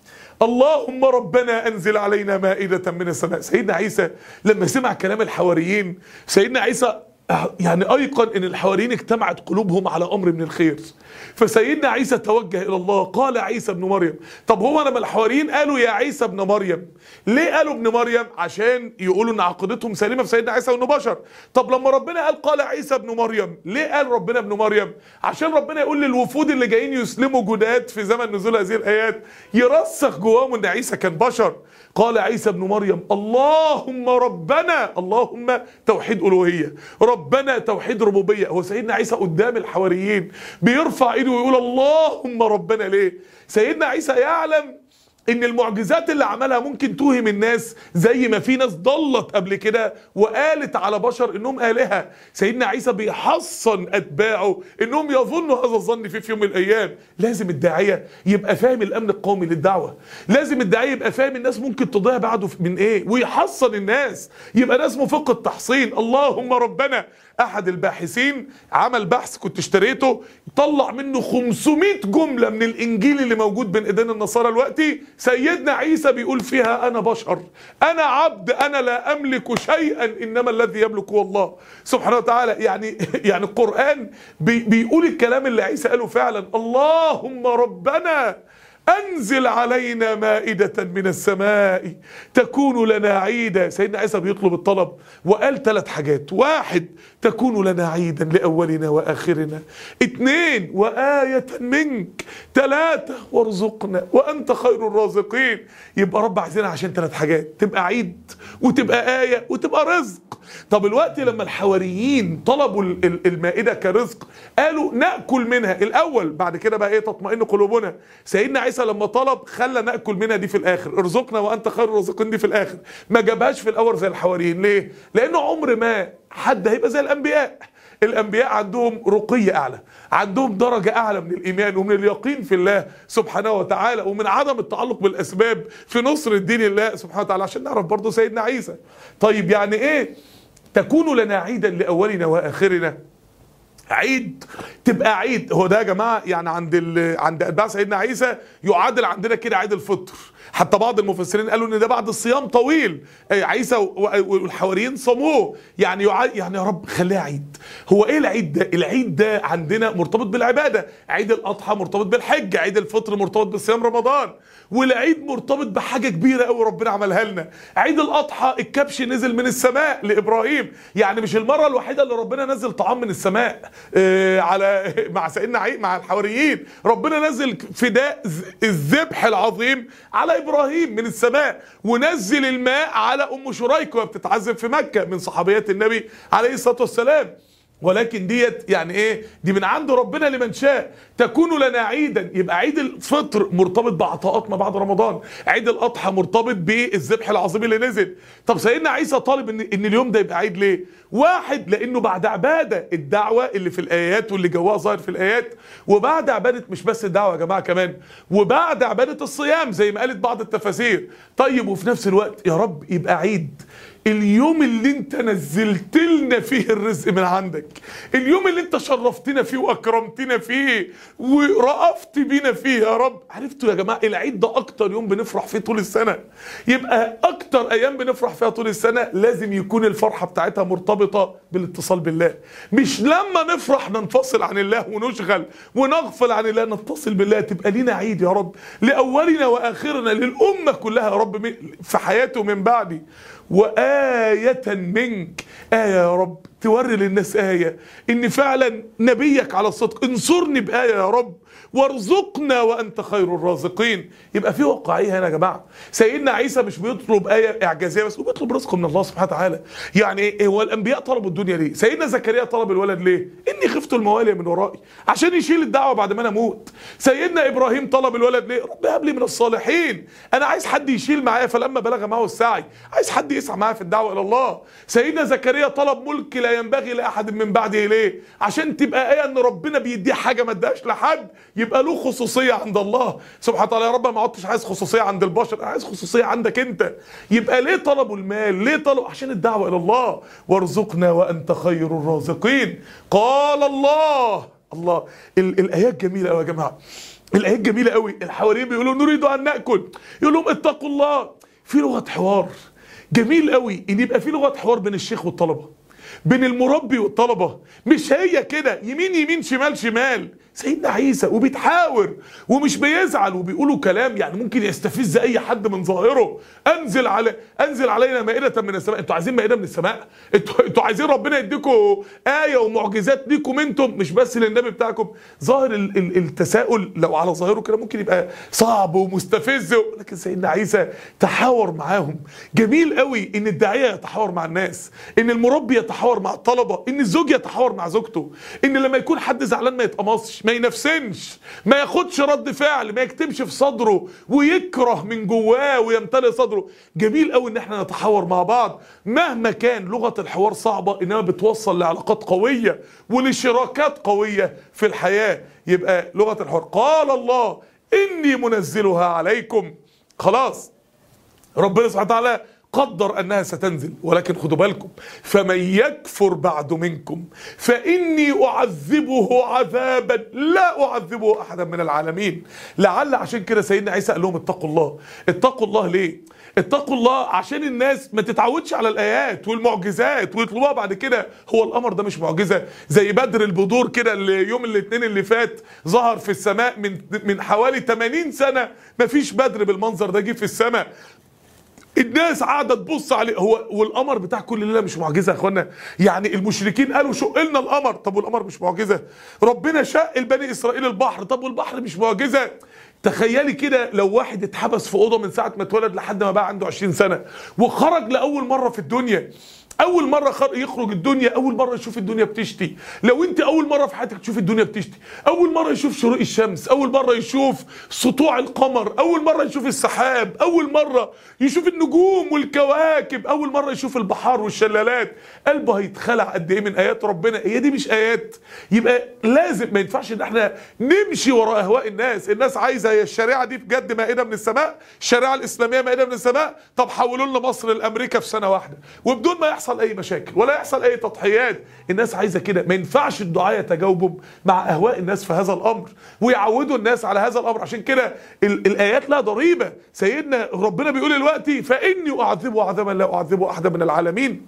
اللهم ربنا انزل علينا مائده من السماء سيدنا عيسى لما سمع كلام الحواريين سيدنا عيسى يعني ايقن ان الحواريين اجتمعت قلوبهم على امر من الخير فسيدنا عيسى توجه الى الله قال عيسى ابن مريم طب هو لما الحواريين قالوا يا عيسى ابن مريم ليه قالوا ابن مريم عشان يقولوا ان عقيدتهم سليمه في سيدنا عيسى وانه بشر طب لما ربنا قال قال عيسى ابن مريم ليه قال ربنا ابن مريم عشان ربنا يقول للوفود اللي جايين يسلموا جداد في زمن نزول هذه الايات يرسخ جواهم ان عيسى كان بشر قال عيسى ابن مريم اللهم ربنا اللهم توحيد الوهيه ربنا توحيد ربوبيه هو سيدنا عيسى قدام الحواريين بيرفع ايده ويقول اللهم ربنا ليه سيدنا عيسى يعلم ان المعجزات اللي عملها ممكن توهم الناس زي ما في ناس ضلت قبل كده وقالت على بشر انهم الهه سيدنا عيسى بيحصن اتباعه انهم يظنوا هذا الظن فيه في يوم من الايام لازم الداعيه يبقى فاهم الامن القومي للدعوه لازم الداعيه يبقى فاهم الناس ممكن تضيع بعده من ايه ويحصن الناس يبقى ناس مفق التحصين اللهم ربنا احد الباحثين عمل بحث كنت اشتريته طلع منه 500 جمله من الانجيل اللي موجود بين ايدين النصارى دلوقتي سيدنا عيسى بيقول فيها انا بشر انا عبد انا لا املك شيئا انما الذي يملك هو الله سبحانه وتعالى يعني يعني القران بي بيقول الكلام اللي عيسى قاله فعلا اللهم ربنا انزل علينا مائدة من السماء تكون لنا عيدا سيدنا عيسى بيطلب الطلب وقال ثلاث حاجات واحد تكون لنا عيدا لأولنا وآخرنا اتنين وآية منك ثلاثة وارزقنا وأنت خير الرازقين يبقى رب عايزينها عشان ثلاث حاجات تبقى عيد وتبقى آية وتبقى رزق طب الوقت لما الحواريين طلبوا المائدة كرزق قالوا نأكل منها الأول بعد كده بقى ايه تطمئن قلوبنا سيدنا عيسى لما طلب خلى نأكل منها دي في الآخر ارزقنا وأنت خير الرازقين دي في الآخر ما جابهاش في الأول زي الحواريين ليه؟ لأنه عمر ما حد هيبقى زي الأنبياء الانبياء عندهم رقي اعلى عندهم درجه اعلى من الايمان ومن اليقين في الله سبحانه وتعالى ومن عدم التعلق بالاسباب في نصر الدين الله سبحانه وتعالى عشان نعرف برضه سيدنا عيسى طيب يعني ايه تكون لنا عيدا لاولنا واخرنا عيد تبقى عيد هو ده يا جماعه يعني عند ال... عند اتباع سيدنا عيسى يعادل عندنا كده عيد الفطر حتى بعض المفسرين قالوا ان ده بعد الصيام طويل آه، عيسى و- والحواريين صاموه يعني يع... يعني يا رب خليها عيد هو ايه العيد ده العيد ده عندنا مرتبط بالعباده عيد الاضحى مرتبط بالحج عيد الفطر مرتبط بصيام رمضان والعيد مرتبط بحاجه كبيره قوي ربنا عملها لنا عيد الاضحى الكبش نزل من السماء لابراهيم يعني مش المره الوحيده اللي ربنا نزل طعام من السماء آه على مع سيدنا عيد مع الحواريين ربنا نزل فداء ز- الذبح العظيم على ابراهيم من السماء ونزل الماء على ام شريك وهي بتتعذب في مكه من صحابيات النبي عليه الصلاه والسلام ولكن ديت يعني ايه دي من عند ربنا لمن شاء تكون لنا عيدا يبقى عيد الفطر مرتبط بعطاءات ما بعد رمضان عيد الاضحى مرتبط بالذبح العظيم اللي نزل طب سيدنا عيسى طالب ان ان اليوم ده يبقى عيد ليه واحد لانه بعد عباده الدعوه اللي في الايات واللي جواها ظاهر في الايات وبعد عباده مش بس الدعوه يا جماعه كمان وبعد عباده الصيام زي ما قالت بعض التفاسير طيب وفي نفس الوقت يا رب يبقى عيد اليوم اللي انت نزلت لنا فيه الرزق من عندك اليوم اللي انت شرفتنا فيه واكرمتنا فيه ورأفت بينا فيه يا رب عرفتوا يا جماعه العيد ده اكتر يوم بنفرح فيه طول السنه يبقى اكتر ايام بنفرح فيها طول السنه لازم يكون الفرحه بتاعتها مرتبطه بالاتصال بالله مش لما نفرح ننفصل عن الله ونشغل ونغفل عن الله نتصل بالله تبقى لينا عيد يا رب لاولنا واخرنا للامه كلها يا رب من- في حياته من بعدي وآية منك آية يا رب توري للناس آية إن فعلا نبيك على الصدق انصرني بآية يا رب وارزقنا وأنت خير الرازقين يبقى في واقعية هنا يا جماعة سيدنا عيسى مش بيطلب آية إعجازية بس هو بيطلب رزقه من الله سبحانه وتعالى يعني إيه هو الأنبياء طلبوا الدنيا ليه سيدنا زكريا طلب الولد ليه إني خفت الموالي من ورائي عشان يشيل الدعوة بعد ما أنا أموت سيدنا إبراهيم طلب الولد ليه رب هب لي من الصالحين أنا عايز حد يشيل معايا فلما بلغ معه السعي عايز حد يسعى معايا في الدعوة إلى الله سيدنا زكريا طلب ملك لا ينبغي لأحد من بعده ليه عشان تبقى آية إن ربنا بيديه حاجة ما اداهاش لحد يبقى له خصوصية عند الله سبحانه وتعالى يا رب ما عدتش عايز خصوصية عند البشر أنا عايز خصوصية عندك أنت يبقى ليه طلبوا المال ليه طلبوا عشان الدعوة إلى الله وارزقنا وأنت خير الرازقين قال الله الله ال- الآيات جميلة أوي يا جماعة الآيات جميلة قوي الحواريين بيقولوا نريد أن نأكل يقول لهم اتقوا الله في لغة حوار جميل قوي ان يبقى في لغه حوار بين الشيخ والطلبه بين المربي والطلبه مش هي كده يمين يمين شمال شمال سيدنا عيسى وبيتحاور ومش بيزعل وبيقولوا كلام يعني ممكن يستفز اي حد من ظاهره انزل على انزل علينا مائده من السماء انتوا عايزين مائده من السماء انتوا انتوا عايزين ربنا يديكم ايه ومعجزات ليكم انتم مش بس للنبي بتاعكم ظاهر ال- ال- التساؤل لو على ظاهره كده ممكن يبقى صعب ومستفز لكن سيدنا عيسى تحاور معاهم جميل قوي ان الداعيه يتحاور مع الناس ان المربي يتحاور مع الطلبه ان الزوج يتحاور مع زوجته ان لما يكون حد زعلان ما يتقمصش ما ينفسنش ما ياخدش رد فعل ما يكتمش في صدره ويكره من جواه ويمتلئ صدره جميل قوي ان احنا نتحاور مع بعض مهما كان لغه الحوار صعبه انما بتوصل لعلاقات قويه ولشراكات قويه في الحياه يبقى لغه الحوار قال الله اني منزلها عليكم خلاص ربنا سبحانه وتعالى قدر انها ستنزل ولكن خدوا بالكم فمن يكفر بعد منكم فاني اعذبه عذابا لا اعذبه احدا من العالمين لعل عشان كده سيدنا عيسى قال لهم اتقوا الله اتقوا الله ليه اتقوا الله عشان الناس ما تتعودش على الايات والمعجزات ويطلبوها بعد كده هو القمر ده مش معجزه زي بدر البدور كده اللي يوم الاثنين اللي فات ظهر في السماء من من حوالي 80 سنه ما فيش بدر بالمنظر ده جه في السماء الناس قاعده تبص عليه هو والقمر بتاع كل ليله مش معجزه يا اخوانا يعني المشركين قالوا شق لنا القمر طب والقمر مش معجزه ربنا شق لبني اسرائيل البحر طب والبحر مش معجزه تخيلي كده لو واحد اتحبس في اوضه من ساعه ما اتولد لحد ما بقى عنده 20 سنه وخرج لاول مره في الدنيا اول مره خر... يخرج الدنيا اول مره يشوف الدنيا بتشتي لو انت اول مره في حياتك تشوف الدنيا بتشتي اول مره يشوف شروق الشمس اول مره يشوف سطوع القمر اول مره يشوف السحاب اول مره يشوف النجوم والكواكب اول مره يشوف البحار والشلالات قلبه هيتخلع قد ايه من ايات ربنا هي دي مش ايات يبقى لازم ما ينفعش ان احنا نمشي وراء اهواء الناس الناس عايزه هي الشريعه دي بجد مائده من السماء الشريعه الاسلاميه مائده من السماء طب حولوا لنا مصر لامريكا في سنه واحده وبدون ما يحصل يحصل اي مشاكل ولا يحصل اي تضحيات الناس عايزه كده ما ينفعش الدعاء يتجاوبوا مع اهواء الناس في هذا الامر ويعودوا الناس على هذا الامر عشان كده ال- الايات لها ضريبه سيدنا ربنا بيقول دلوقتي فاني اعذبه عذابا لا اعذبه احدا من العالمين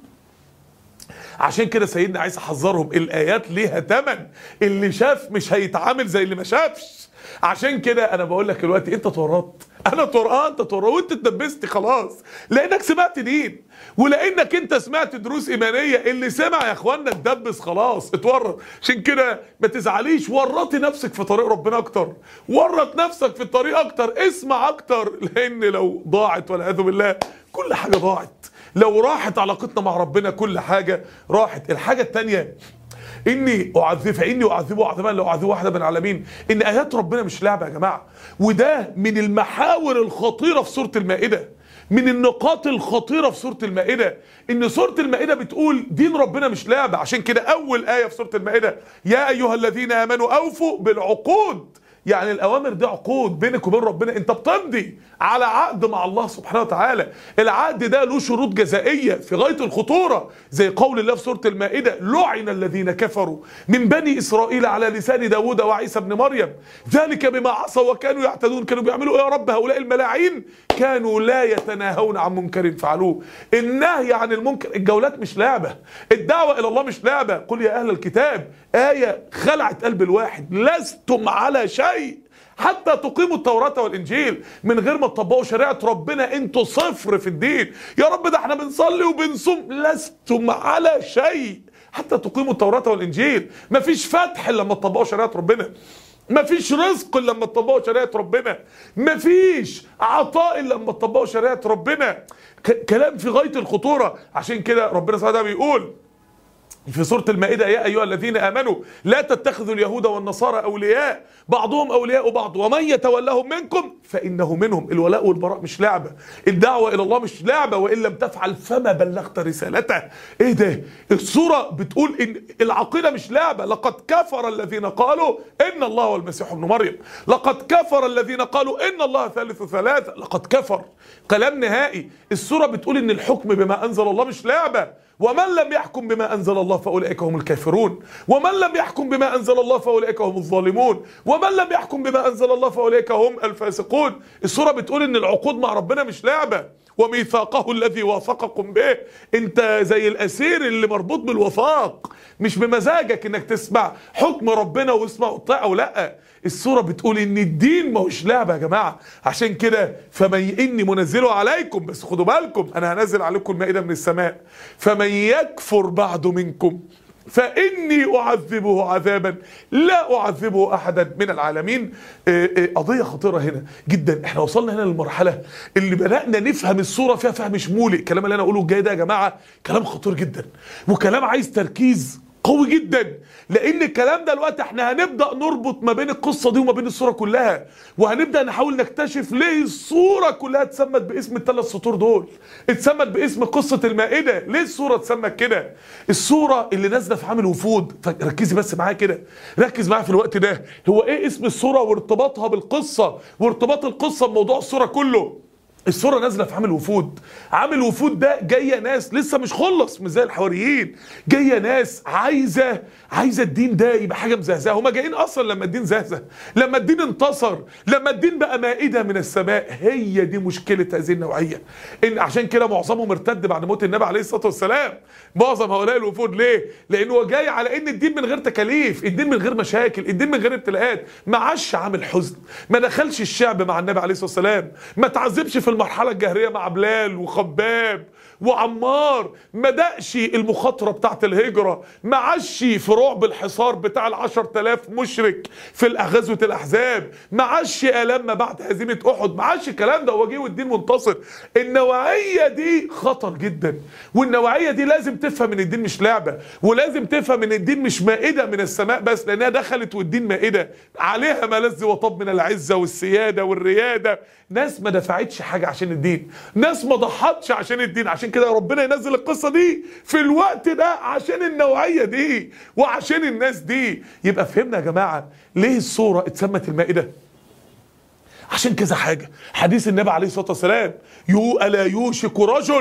عشان كده سيدنا عايز احذرهم الايات ليها تمن اللي شاف مش هيتعامل زي اللي ما شافش عشان كده انا بقول لك دلوقتي انت اتورطت انا اتورطت انت اتورطت وانت اتدبست خلاص لانك سمعت دين ولانك انت سمعت دروس ايمانيه اللي سمع يا اخوانا اتدبس خلاص اتورط عشان كده ما تزعليش ورطي نفسك في طريق ربنا اكتر ورط نفسك في الطريق اكتر اسمع اكتر لان لو ضاعت والعياذ بالله كل حاجه ضاعت لو راحت علاقتنا مع ربنا كل حاجه راحت الحاجه الثانيه اني اعذب فاني اعذبه عذابا لا اعذبه واحده من العالمين ان ايات ربنا مش لعبه يا جماعه وده من المحاور الخطيره في سوره المائده من النقاط الخطيره في سوره المائده ان سوره المائده بتقول دين ربنا مش لعبه عشان كده اول ايه في سوره المائده يا ايها الذين امنوا اوفوا بالعقود يعني الاوامر دي عقود بينك وبين ربنا انت بتمضي على عقد مع الله سبحانه وتعالى العقد ده له شروط جزائيه في غايه الخطوره زي قول الله في سوره المائده لعن الذين كفروا من بني اسرائيل على لسان داوود وعيسى ابن مريم ذلك بما عصوا وكانوا يعتدون كانوا بيعملوا ايه يا رب هؤلاء الملاعين كانوا لا يتناهون عن منكر فعلوه النهي عن المنكر الجولات مش لعبه الدعوه الى الله مش لعبه قل يا اهل الكتاب ايه خلعت قلب الواحد لستم على شيء حتى تقيموا التوراة والإنجيل من غير ما تطبقوا شريعة ربنا انتوا صفر في الدين يا رب ده احنا بنصلي وبنصوم لستم على شيء حتى تقيموا التوراة والإنجيل مفيش فتح إلا لما تطبقوا شريعة ربنا مفيش رزق إلا لما تطبقوا شريعة ربنا مفيش عطاء إلا لما تطبقوا شريعة ربنا ك- كلام في غاية الخطورة عشان كده ربنا سبحانه وتعالى بيقول في سورة المائدة يا أيها الذين آمنوا لا تتخذوا اليهود والنصارى أولياء بعضهم أولياء بعض ومن يتولهم منكم فإنه منهم الولاء والبراء مش لعبة الدعوة إلى الله مش لعبة وإن لم تفعل فما بلغت رسالته إيه ده السورة بتقول إن العقيدة مش لعبة لقد كفر الذين قالوا إن الله هو المسيح ابن مريم لقد كفر الذين قالوا إن الله ثالث ثلاثة لقد كفر كلام نهائي السورة بتقول إن الحكم بما أنزل الله مش لعبة ومن لم يحكم بما انزل الله فاولئك هم الكافرون ومن لم يحكم بما انزل الله فاولئك هم الظالمون ومن لم يحكم بما انزل الله فاولئك هم الفاسقون السوره بتقول ان العقود مع ربنا مش لعبه وميثاقه الذي واثقكم به انت زي الاسير اللي مربوط بالوثاق مش بمزاجك انك تسمع حكم ربنا واسمع وطاع او لا السوره بتقول ان الدين ما هوش لعبه يا جماعه عشان كده فمن اني منزله عليكم بس خدوا بالكم انا هنزل عليكم المائده من السماء فمن يكفر بعد منكم فاني اعذبه عذابا لا اعذبه احدا من العالمين آه، آه، قضيه خطيره هنا جدا احنا وصلنا هنا للمرحله اللي بدانا نفهم الصوره فيها فهم شمولي الكلام اللي انا اقوله الجاي ده يا جماعه كلام خطير جدا وكلام عايز تركيز قوي جدا لان الكلام ده دلوقتي احنا هنبدا نربط ما بين القصه دي وما بين الصوره كلها وهنبدا نحاول نكتشف ليه الصوره كلها اتسمت باسم الثلاث سطور دول اتسمت باسم قصه المائده ليه الصوره اتسمت كده الصوره اللي نازله في عامل وفود ركزي بس معايا كده ركز معايا في الوقت ده هو ايه اسم الصوره وارتباطها بالقصه وارتباط القصه بموضوع الصوره كله الصورة نازلة في عامل وفود عامل وفود ده جاية ناس لسه مش خلص مش زي الحواريين جاية ناس عايزة عايزة الدين ده يبقى حاجة مزهزهة هما جايين أصلا لما الدين زهزه لما الدين انتصر لما الدين بقى مائدة من السماء هي دي مشكلة هذه النوعية إن عشان كده معظمهم ارتد بعد موت النبي عليه الصلاة والسلام معظم هؤلاء الوفود ليه؟ لأنه هو جاي على إن الدين من غير تكاليف الدين من غير مشاكل الدين من غير ابتلاءات ما عاش عامل حزن ما دخلش الشعب مع النبي عليه الصلاة والسلام ما تعذبش في المرحلة الجاهلية مع بلال وخباب وعمار ما دقش المخاطرة بتاعت الهجرة ما عاش في رعب الحصار بتاع العشر تلاف مشرك في غزوة الأحزاب ما عاش آلام ما بعد هزيمة أحد ما عاش الكلام ده هو جه والدين منتصر النوعية دي خطر جدا والنوعية دي لازم تفهم ان الدين مش لعبة ولازم تفهم ان الدين مش مائدة من السماء بس لأنها دخلت والدين مائدة عليها ملذ وطب من العزة والسيادة والريادة ناس ما دفعتش حاجة عشان الدين ناس ما ضحتش عشان الدين عشان كده ربنا ينزل القصة دي في الوقت ده عشان النوعية دي وعشان الناس دي يبقى فهمنا يا جماعة ليه الصورة اتسمت المائدة عشان كذا حاجة حديث النبي عليه الصلاة والسلام يو ألا يوشك رجل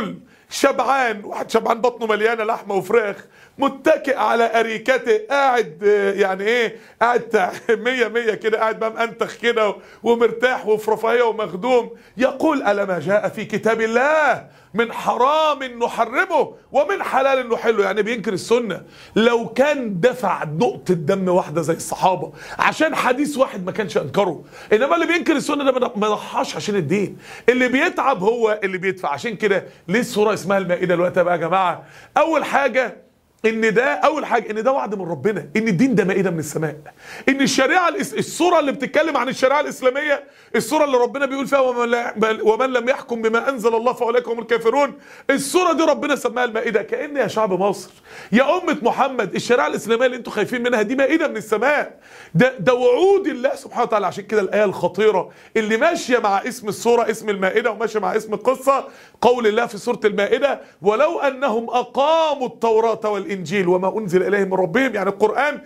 شبعان واحد شبعان بطنه مليانه لحمه وفراخ متكئ على اريكته قاعد آه، يعني ايه قاعد مية مية كده قاعد بقى منتخ كده ومرتاح وفي رفاهيه ومخدوم يقول ألم جاء في كتاب الله من حرام نحرمه ومن حلال نحله يعني بينكر السنة لو كان دفع نقطة دم واحدة زي الصحابة عشان حديث واحد ما كانش أنكره إنما اللي بينكر السنة ده ما- ما ضحاش عشان الدين اللي بيتعب هو اللي بيدفع عشان كده ليه السورة اسمها المائدة دلوقتي بقى يا جماعة أول حاجة ان ده اول حاجه ان ده وعد من ربنا ان الدين ده مائده من السماء ان الشريعه الإس... السوره اللي بتتكلم عن الشريعه الاسلاميه السوره اللي ربنا بيقول فيها ومن, لا... بل- ومن لم يحكم بما انزل الله فاولئك هم الكافرون السوره دي ربنا سماها المائده كان يا شعب مصر يا امه محمد الشريعه الاسلاميه اللي انتم خايفين منها دي مائده من السماء ده ده وعود الله سبحانه وتعالى عشان كده الايه الخطيره اللي ماشيه مع اسم السوره اسم المائده وماشيه مع اسم القصه قول الله في سوره المائده ولو انهم اقاموا التوراه والانجيل وما انزل اليهم من ربهم يعني القران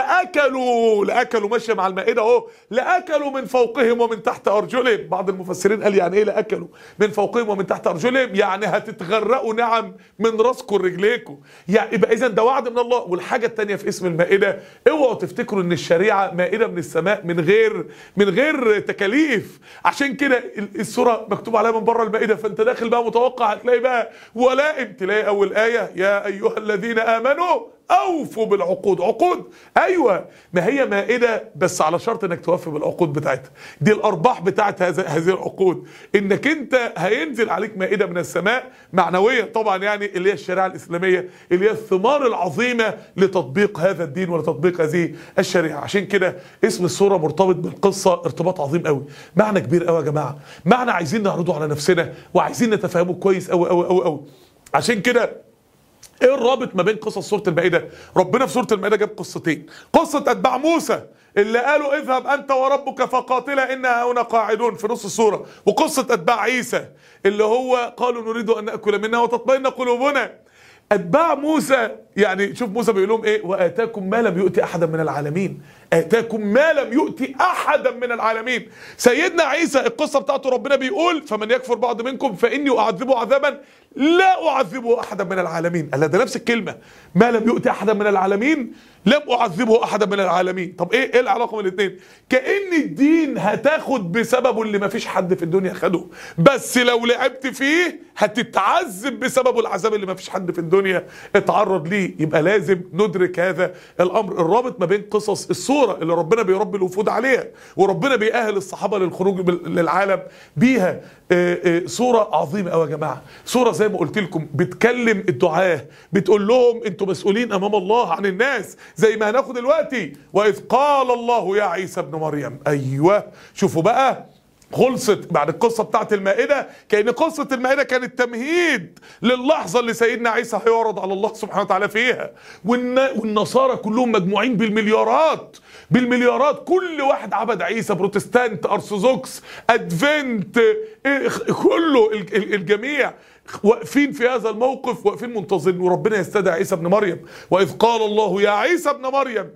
لاكلوا لاكلوا ماشيه مع المائده اهو لاكلوا من فوقهم ومن تحت ارجلهم بعض المفسرين قال يعني ايه لاكلوا من فوقهم ومن تحت ارجلهم يعني هتتغرقوا نعم من راسكم لرجليكم يعني يبقى اذا ده وعد من الله والحاجه الثانيه في اسم المائده اوعوا تفتكروا ان الشريعه مائده من السماء من غير من غير تكاليف عشان كده ال- السوره مكتوب عليها من بره المائده فانت داخل بقى متوقع هتلاقي بقى ولائم تلاقي اول ايه يا ايها الذين امنوا اوفوا بالعقود عقود ايوه ما هي مائده بس على شرط انك توفي بالعقود بتاعتها دي الارباح بتاعت هذه هذه العقود انك انت هينزل عليك مائده من السماء معنويه طبعا يعني اللي هي الشريعه الاسلاميه اللي هي الثمار العظيمه لتطبيق هذا الدين ولتطبيق هذه الشريعه عشان كده اسم السوره مرتبط بالقصه ارتباط عظيم قوي معنى كبير قوي يا جماعه معنى عايزين نعرضه على نفسنا وعايزين نتفهمه كويس قوي قوي قوي قوي عشان كده ايه الرابط ما بين قصص سوره المائده ربنا في سوره المائده جاب قصتين قصه اتباع موسى اللي قالوا اذهب انت وربك فقاتلا انا هنا قاعدون في نص السوره وقصه اتباع عيسى اللي هو قالوا نريد ان ناكل منها وتطمئن قلوبنا اتباع موسى يعني شوف موسى بيقول لهم ايه واتاكم ما لم يؤتي احدا من العالمين اتاكم ما لم يؤتي احدا من العالمين سيدنا عيسى القصه بتاعته ربنا بيقول فمن يكفر بعض منكم فاني اعذبه عذابا لا اعذبه احدا من العالمين قال ده نفس الكلمه ما لم يؤتي احدا من العالمين لم اعذبه احدا من العالمين طب ايه ايه العلاقه بين الاثنين كان الدين هتاخد بسببه اللي ما فيش حد في الدنيا خده بس لو لعبت فيه هتتعذب بسببه العذاب اللي ما فيش حد في الدنيا اتعرض ليه يبقى لازم ندرك هذا الامر الرابط ما بين قصص الصوره اللي ربنا بيربي الوفود عليها وربنا بيأهل الصحابه للخروج بال- للعالم بيها آه، آه، صوره عظيمه قوي يا جماعه صوره زي ما قلت لكم بتكلم الدعاه بتقول لهم انتوا مسؤولين امام الله عن الناس زي ما هناخد دلوقتي واذ قال الله يا عيسى ابن مريم ايوه شوفوا بقى خلصت بعد القصة بتاعت المائدة كأن قصة المائدة كانت تمهيد للحظة اللي سيدنا عيسى هيعرض على الله سبحانه وتعالى فيها والن- والنصارى كلهم مجموعين بالمليارات بالمليارات كل واحد عبد عيسى بروتستانت ارثوذكس ادفنت إيه، كله ال- ال- الجميع واقفين في هذا الموقف واقفين منتظرين وربنا يستدعي عيسى ابن مريم واذ قال الله يا عيسى ابن مريم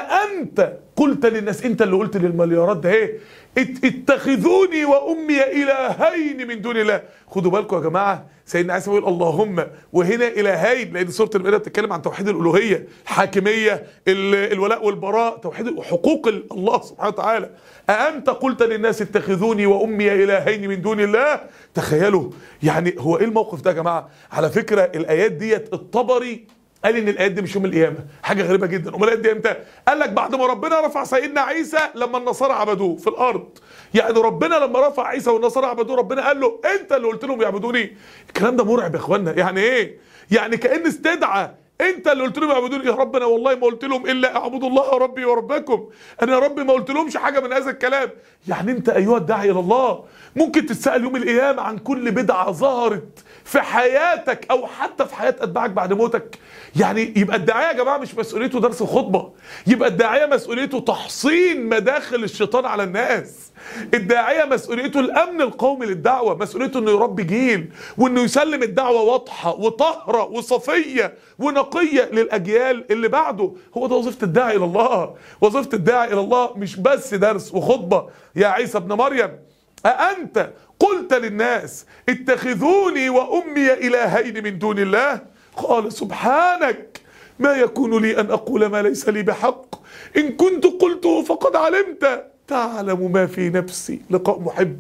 أأنت قلت للناس أنت اللي قلت للمليارات ده إيه ات- اتخذوني وأمي إلهين من دون الله خدوا بالكم يا جماعة سيدنا عيسى بيقول اللهم وهنا إلهين لأن سورة المائدة بتتكلم عن توحيد الألوهية الحاكمية ال- الولاء والبراء توحيد حقوق ال- الله سبحانه وتعالى أأنت قلت للناس اتخذوني وأمي إلهين من دون الله تخيلوا يعني هو إيه الموقف ده يا جماعة على فكرة الآيات ديت الطبري قال ان الايات دي مش يوم القيامه حاجه غريبه جدا امال الايات دي امتى قال لك بعد ما ربنا رفع سيدنا عيسى لما النصارى عبدوه في الارض يعني ربنا لما رفع عيسى والنصارى عبدوه ربنا قال له انت اللي قلت لهم يعبدوني الكلام ده مرعب يا اخوانا يعني ايه يعني كان استدعى انت اللي قلت لهم يعبدوني يا رب انا والله ما قلت لهم الا اعبدوا الله ربي وربكم انا يا رب ما قلت لهمش حاجه من هذا الكلام يعني انت ايها الداعي الى الله ممكن تتسال يوم القيامه عن كل بدعه ظهرت في حياتك او حتى في حياه اتباعك بعد موتك يعني يبقى الداعيه يا جماعه مش مسؤوليته درس الخطبه يبقى الداعيه مسؤوليته تحصين مداخل الشيطان على الناس الداعيه مسؤوليته الامن القومي للدعوه مسؤوليته انه يربي جيل وانه يسلم الدعوه واضحه وطاهره وصفيه ونقيه للاجيال اللي بعده هو ده وظيفه الداعي الى الله وظيفه الداعي الى الله مش بس درس وخطبه يا عيسى ابن مريم أأنت قلت للناس اتخذوني وأمي إلهين من دون الله قال سبحانك ما يكون لي أن أقول ما ليس لي بحق إن كنت قلته فقد علمت تعلم ما في نفسي لقاء محب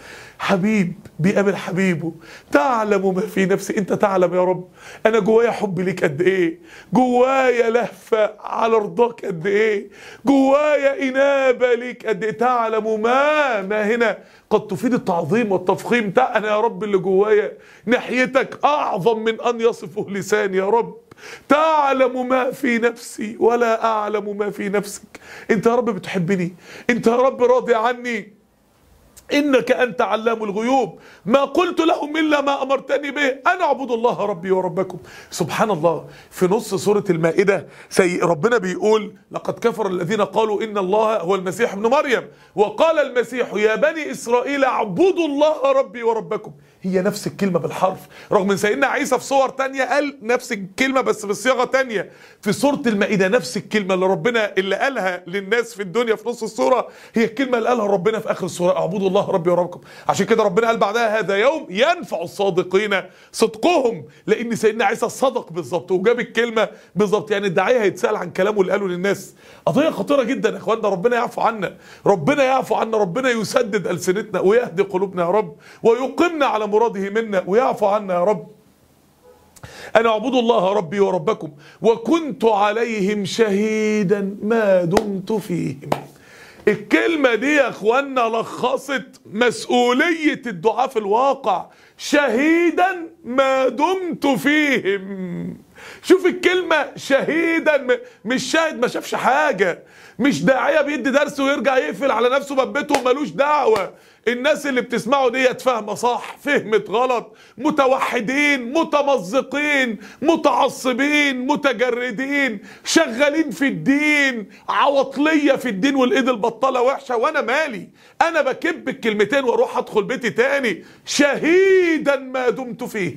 حبيب بيقابل حبيبه تعلم ما في نفسي انت تعلم يا رب انا جوايا حب ليك قد ايه جوايا لهفه على رضاك قد ايه جوايا انابه ليك قد ايه تعلم ما ما هنا قد تفيد التعظيم والتفخيم تا انا يا رب اللي جوايا ناحيتك اعظم من ان يصفه لساني يا رب تعلم ما في نفسي ولا اعلم ما في نفسك انت يا رب بتحبني انت يا رب راضي عني إنك أنت علام الغيوب ما قلت لهم إلا ما أمرتني به أنا أعبد الله ربي وربكم سبحان الله في نص سورة المائدة سي ربنا بيقول لقد كفر الذين قالوا إن الله هو المسيح ابن مريم وقال المسيح يا بني إسرائيل اعبدوا الله ربي وربكم هي نفس الكلمة بالحرف رغم ان سيدنا عيسى في صور تانية قال نفس الكلمة بس بصياغة تانية في سورة المائدة نفس الكلمة اللي ربنا اللي قالها للناس في الدنيا في نص السورة هي الكلمة اللي قالها ربنا في آخر السورة اعبدوا الله ربي وربكم عشان كده ربنا قال بعدها هذا يوم ينفع الصادقين صدقهم لأن سيدنا عيسى صدق بالظبط وجاب الكلمة بالظبط يعني الداعية هيتسأل عن كلامه اللي قاله للناس قضية خطيرة جدا يا اخوانا ربنا يعفو عنا ربنا يعفو عنا ربنا يسدد ألسنتنا ويهدي قلوبنا يا رب ويقمنا على مراده منا ويعفو عنا يا رب أنا أعبد الله ربي وربكم وكنت عليهم شهيدا ما دمت فيهم الكلمة دي يا اخوانا لخصت مسؤولية الدعاء في الواقع شهيدا ما دمت فيهم شوف الكلمة شهيدا م- مش شاهد ما شافش حاجة مش داعية بيدي درس ويرجع يقفل على نفسه ببته وملوش دعوة الناس اللي بتسمعه ديت فاهمة صح فهمت غلط متوحدين متمزقين متعصبين متجردين شغالين في الدين عواطلية في الدين والايد البطالة وحشة وانا مالي انا بكب الكلمتين واروح ادخل بيتي تاني شهيدا ما دمت فيه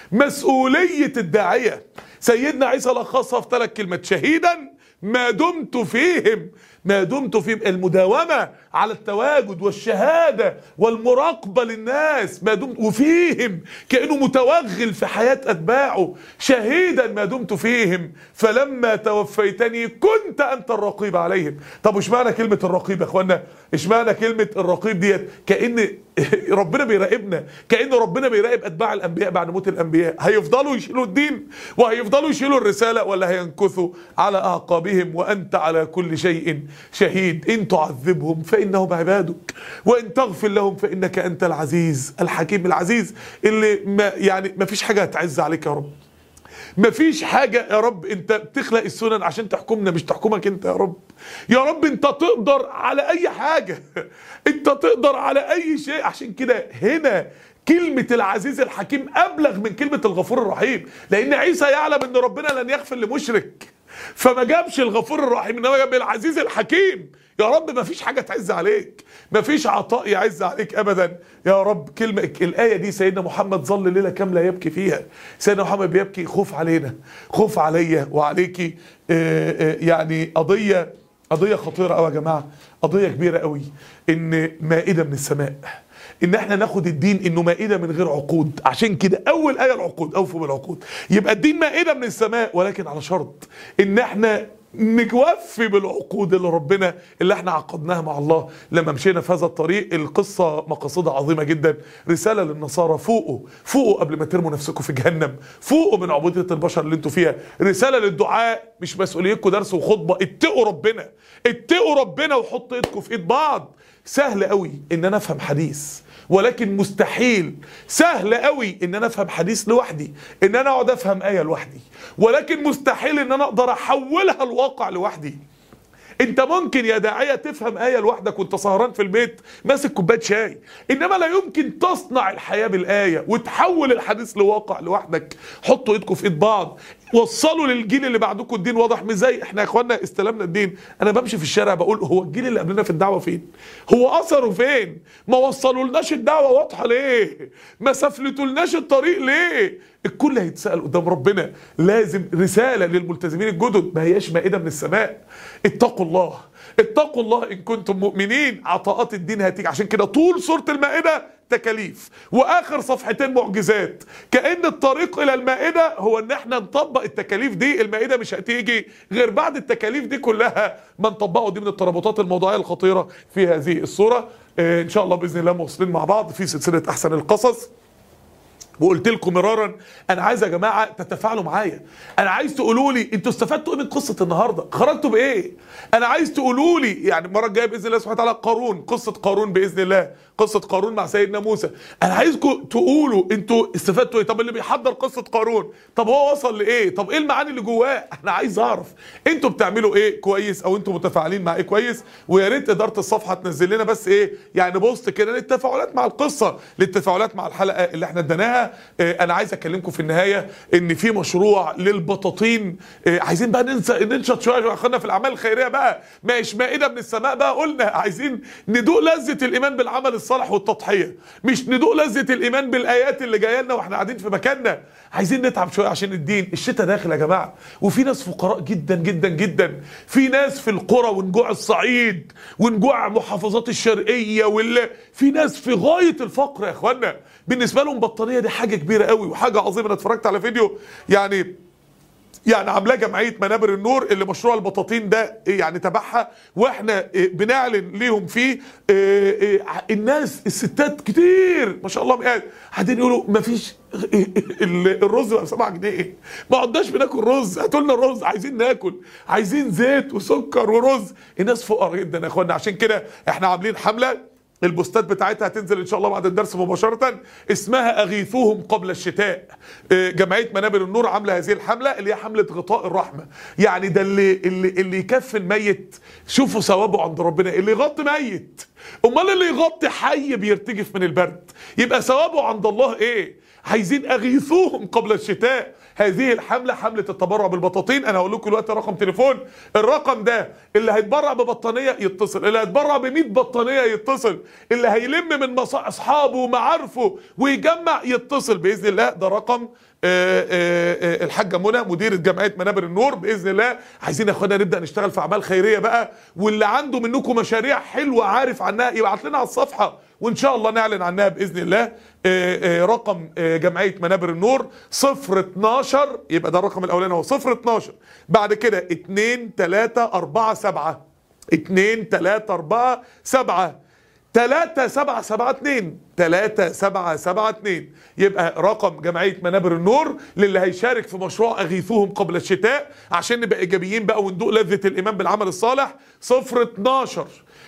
مسؤولية الداعية سيدنا عيسى لخصها في ثلاث كلمات شهيدا ما دمت فيهم ما دمت فيهم المداومة على التواجد والشهادة والمراقبة للناس ما دمت وفيهم كأنه متوغل في حياة أتباعه شهيدا ما دمت فيهم فلما توفيتني كنت أنت الرقيب عليهم طب وش معنى كلمة الرقيب يا اخوانا ايش معنى كلمة الرقيب ديت كأن ربنا بيراقبنا كأن ربنا بيراقب أتباع الأنبياء بعد موت الأنبياء هيفضلوا يشيلوا الدين وهيفضلوا يشيلوا الرسالة ولا هينكثوا على أعقابهم وأنت على كل شيء شهيد إن تعذبهم فإنهم عبادك وإن تغفر لهم فإنك أنت العزيز الحكيم العزيز اللي ما يعني ما فيش حاجة هتعز عليك يا رب مفيش حاجة يا رب انت بتخلق السنن عشان تحكمنا مش تحكمك انت يا رب يا رب انت تقدر على اي حاجة انت تقدر على اي شيء عشان كده هنا كلمة العزيز الحكيم ابلغ من كلمة الغفور الرحيم لان عيسى يعلم ان ربنا لن يغفر لمشرك فما جابش الغفور الرحيم انما جاب العزيز الحكيم يا رب ما فيش حاجة تعز عليك ما فيش عطاء يعز عليك ابدا يا رب كلمة الآية دي سيدنا محمد ظل ليلة كاملة يبكي فيها سيدنا محمد بيبكي خوف علينا خوف عليا وعليكي آه، آه، يعني قضية قضية خطيرة قوي يا جماعة قضية كبيرة قوي ان مائدة من السماء ان احنا ناخد الدين انه مائده من غير عقود عشان كده اول ايه العقود اوفوا بالعقود يبقى الدين مائده من السماء ولكن على شرط ان احنا نوفي بالعقود اللي ربنا اللي احنا عقدناها مع الله لما مشينا في هذا الطريق القصه مقاصدها عظيمه جدا رساله للنصارى فوقوا فوقوا قبل ما ترموا نفسكم في جهنم فوقوا من عبوديه البشر اللي انتوا فيها رساله للدعاء مش مسؤوليتكم درس وخطبه اتقوا ربنا اتقوا ربنا وحطوا ايدكم في ايد بعض سهل قوي ان انا افهم حديث ولكن مستحيل سهل قوي ان انا افهم حديث لوحدي ان انا اقعد افهم ايه لوحدي ولكن مستحيل ان انا اقدر احولها الواقع لوحدي انت ممكن يا داعيه تفهم ايه لوحدك وانت سهران في البيت ماسك كوبايه شاي انما لا يمكن تصنع الحياه بالايه وتحول الحديث لواقع لوحدك حطوا ايدكم في ايد بعض وصلوا للجيل اللي بعدكم الدين واضح مش زي احنا يا اخوانا استلمنا الدين انا بمشي في الشارع بقول هو الجيل اللي قبلنا في الدعوه فين هو اثره فين ما وصلولناش الدعوه واضحه ليه ما سفلتولناش الطريق ليه الكل هيتسال قدام ربنا لازم رساله للملتزمين الجدد ما هياش مائده من السماء اتقوا الله اتقوا الله ان كنتم مؤمنين عطاءات الدين هتيجي عشان كده طول سوره المائده تكاليف واخر صفحتين معجزات كان الطريق الى المائده هو ان احنا نطبق التكاليف دي المائده مش هتيجي غير بعد التكاليف دي كلها ما نطبقه دي من الترابطات الموضوعيه الخطيره في هذه الصوره آه، ان شاء الله باذن الله مواصلين مع بعض في سلسله احسن القصص وقلت لكم مرارا انا عايز يا جماعه تتفاعلوا معايا انا عايز تقولوا لي انتوا استفدتوا ايه من قصه النهارده خرجتوا بايه انا عايز تقولوا لي يعني المره الجايه باذن الله سبحانه وتعالى قارون قصه قارون باذن الله قصه قارون مع سيدنا موسى انا عايزكم تقولوا انتوا استفدتوا ايه طب اللي بيحضر قصه قارون طب هو وصل لايه طب ايه المعاني اللي جواه انا عايز اعرف انتوا بتعملوا ايه كويس او انتوا متفاعلين مع ايه كويس ويا ريت اداره الصفحه تنزل لنا بس ايه يعني بوست كده للتفاعلات مع القصه للتفاعلات مع الحلقه اللي احنا اديناها آه، انا عايز اكلمكم في النهايه ان في مشروع للبطاطين آه، عايزين بقى ننسى ننشط شويه يا اخوانا في الاعمال الخيريه بقى مش مائده من السماء بقى قلنا عايزين ندوق لذه الايمان بالعمل الصالح والتضحيه مش ندوق لذه الايمان بالايات اللي جايه لنا واحنا قاعدين في مكاننا عايزين نتعب شويه عشان الدين الشتاء داخل يا جماعه وفي ناس فقراء جدا جدا جدا في ناس في القرى ونجوع الصعيد ونجوع محافظات الشرقيه وال في ناس في غايه الفقر يا اخوانا بالنسبه لهم بطانيه دي حاجه كبيره قوي وحاجه عظيمه انا اتفرجت على فيديو يعني يعني عاملاه جمعيه منابر النور اللي مشروع البطاطين ده يعني تبعها واحنا بنعلن ليهم فيه الناس الستات كتير ما شاء الله مئات قاعدين يقولوا ما فيش الرز بقى ب 7 جنيه ما عدناش بناكل رز هاتوا لنا رز عايزين ناكل عايزين زيت وسكر ورز الناس فقراء جدا يا اخوانا عشان كده احنا عاملين حمله البوستات بتاعتها هتنزل ان شاء الله بعد الدرس مباشره اسمها اغيثوهم قبل الشتاء آه، جمعيه منابر النور عامله هذه الحمله اللي هي حمله غطاء الرحمه يعني ده اللي اللي, اللي يكفن ميت شوفوا ثوابه عند ربنا اللي يغطي ميت امال اللي يغطي حي بيرتجف من البرد يبقى ثوابه عند الله ايه عايزين اغيثوهم قبل الشتاء هذه الحمله حمله التبرع بالبطاطين انا هقول لكم دلوقتي رقم تليفون الرقم ده اللي هيتبرع ببطانيه يتصل اللي هيتبرع ب 100 بطانيه يتصل اللي هيلم من مصا اصحابه ومعارفه ويجمع يتصل باذن الله ده رقم آه، آه، آه، الحاجه منى مديره جمعيه منابر النور باذن الله عايزين يا اخوانا نبدا نشتغل في اعمال خيريه بقى واللي عنده منكم مشاريع حلوه عارف عنها يبعت لنا على الصفحه وان شاء الله نعلن عنها باذن الله آه، آه، رقم آه، جمعيه منابر النور 012 يبقى ده الرقم الاولاني هو 012 بعد كده 2 3 4 7 2 3 4 7 3 7 7 2 3 7 7 2 يبقى رقم جمعيه منابر النور للي هيشارك في مشروع اغيثوهم قبل الشتاء عشان نبقى ايجابيين بقى وندوق لذه الايمان بالعمل الصالح 0 12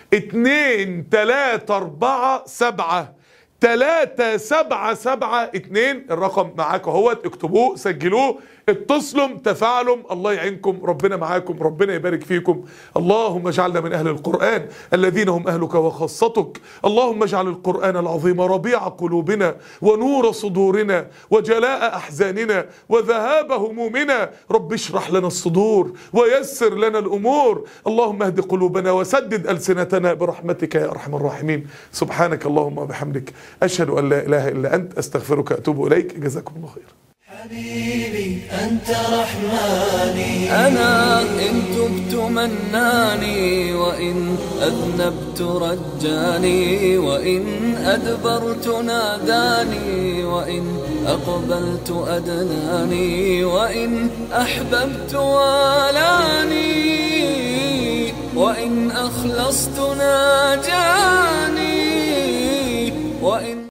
2 3 4 7 تلاتة سبعة سبعة اتنين الرقم معاكم اهوت اكتبوه سجلوه اتصلوا تفاعلوا الله يعينكم ربنا معاكم ربنا يبارك فيكم اللهم اجعلنا من اهل القرآن الذين هم اهلك وخاصتك اللهم اجعل القرآن العظيم ربيع قلوبنا ونور صدورنا وجلاء احزاننا وذهاب همومنا رب اشرح لنا الصدور ويسر لنا الامور اللهم اهد قلوبنا وسدد السنتنا برحمتك يا ارحم الراحمين سبحانك اللهم وبحمدك اشهد ان لا اله الا انت استغفرك واتوب اليك جزاكم الله خير حبيبي أنت رحماني أنا إن تبت مناني وإن أذنبت رجاني وإن أدبرت ناداني وإن أقبلت أدناني وإن أحببت والاني وإن أخلصت ناجاني وإن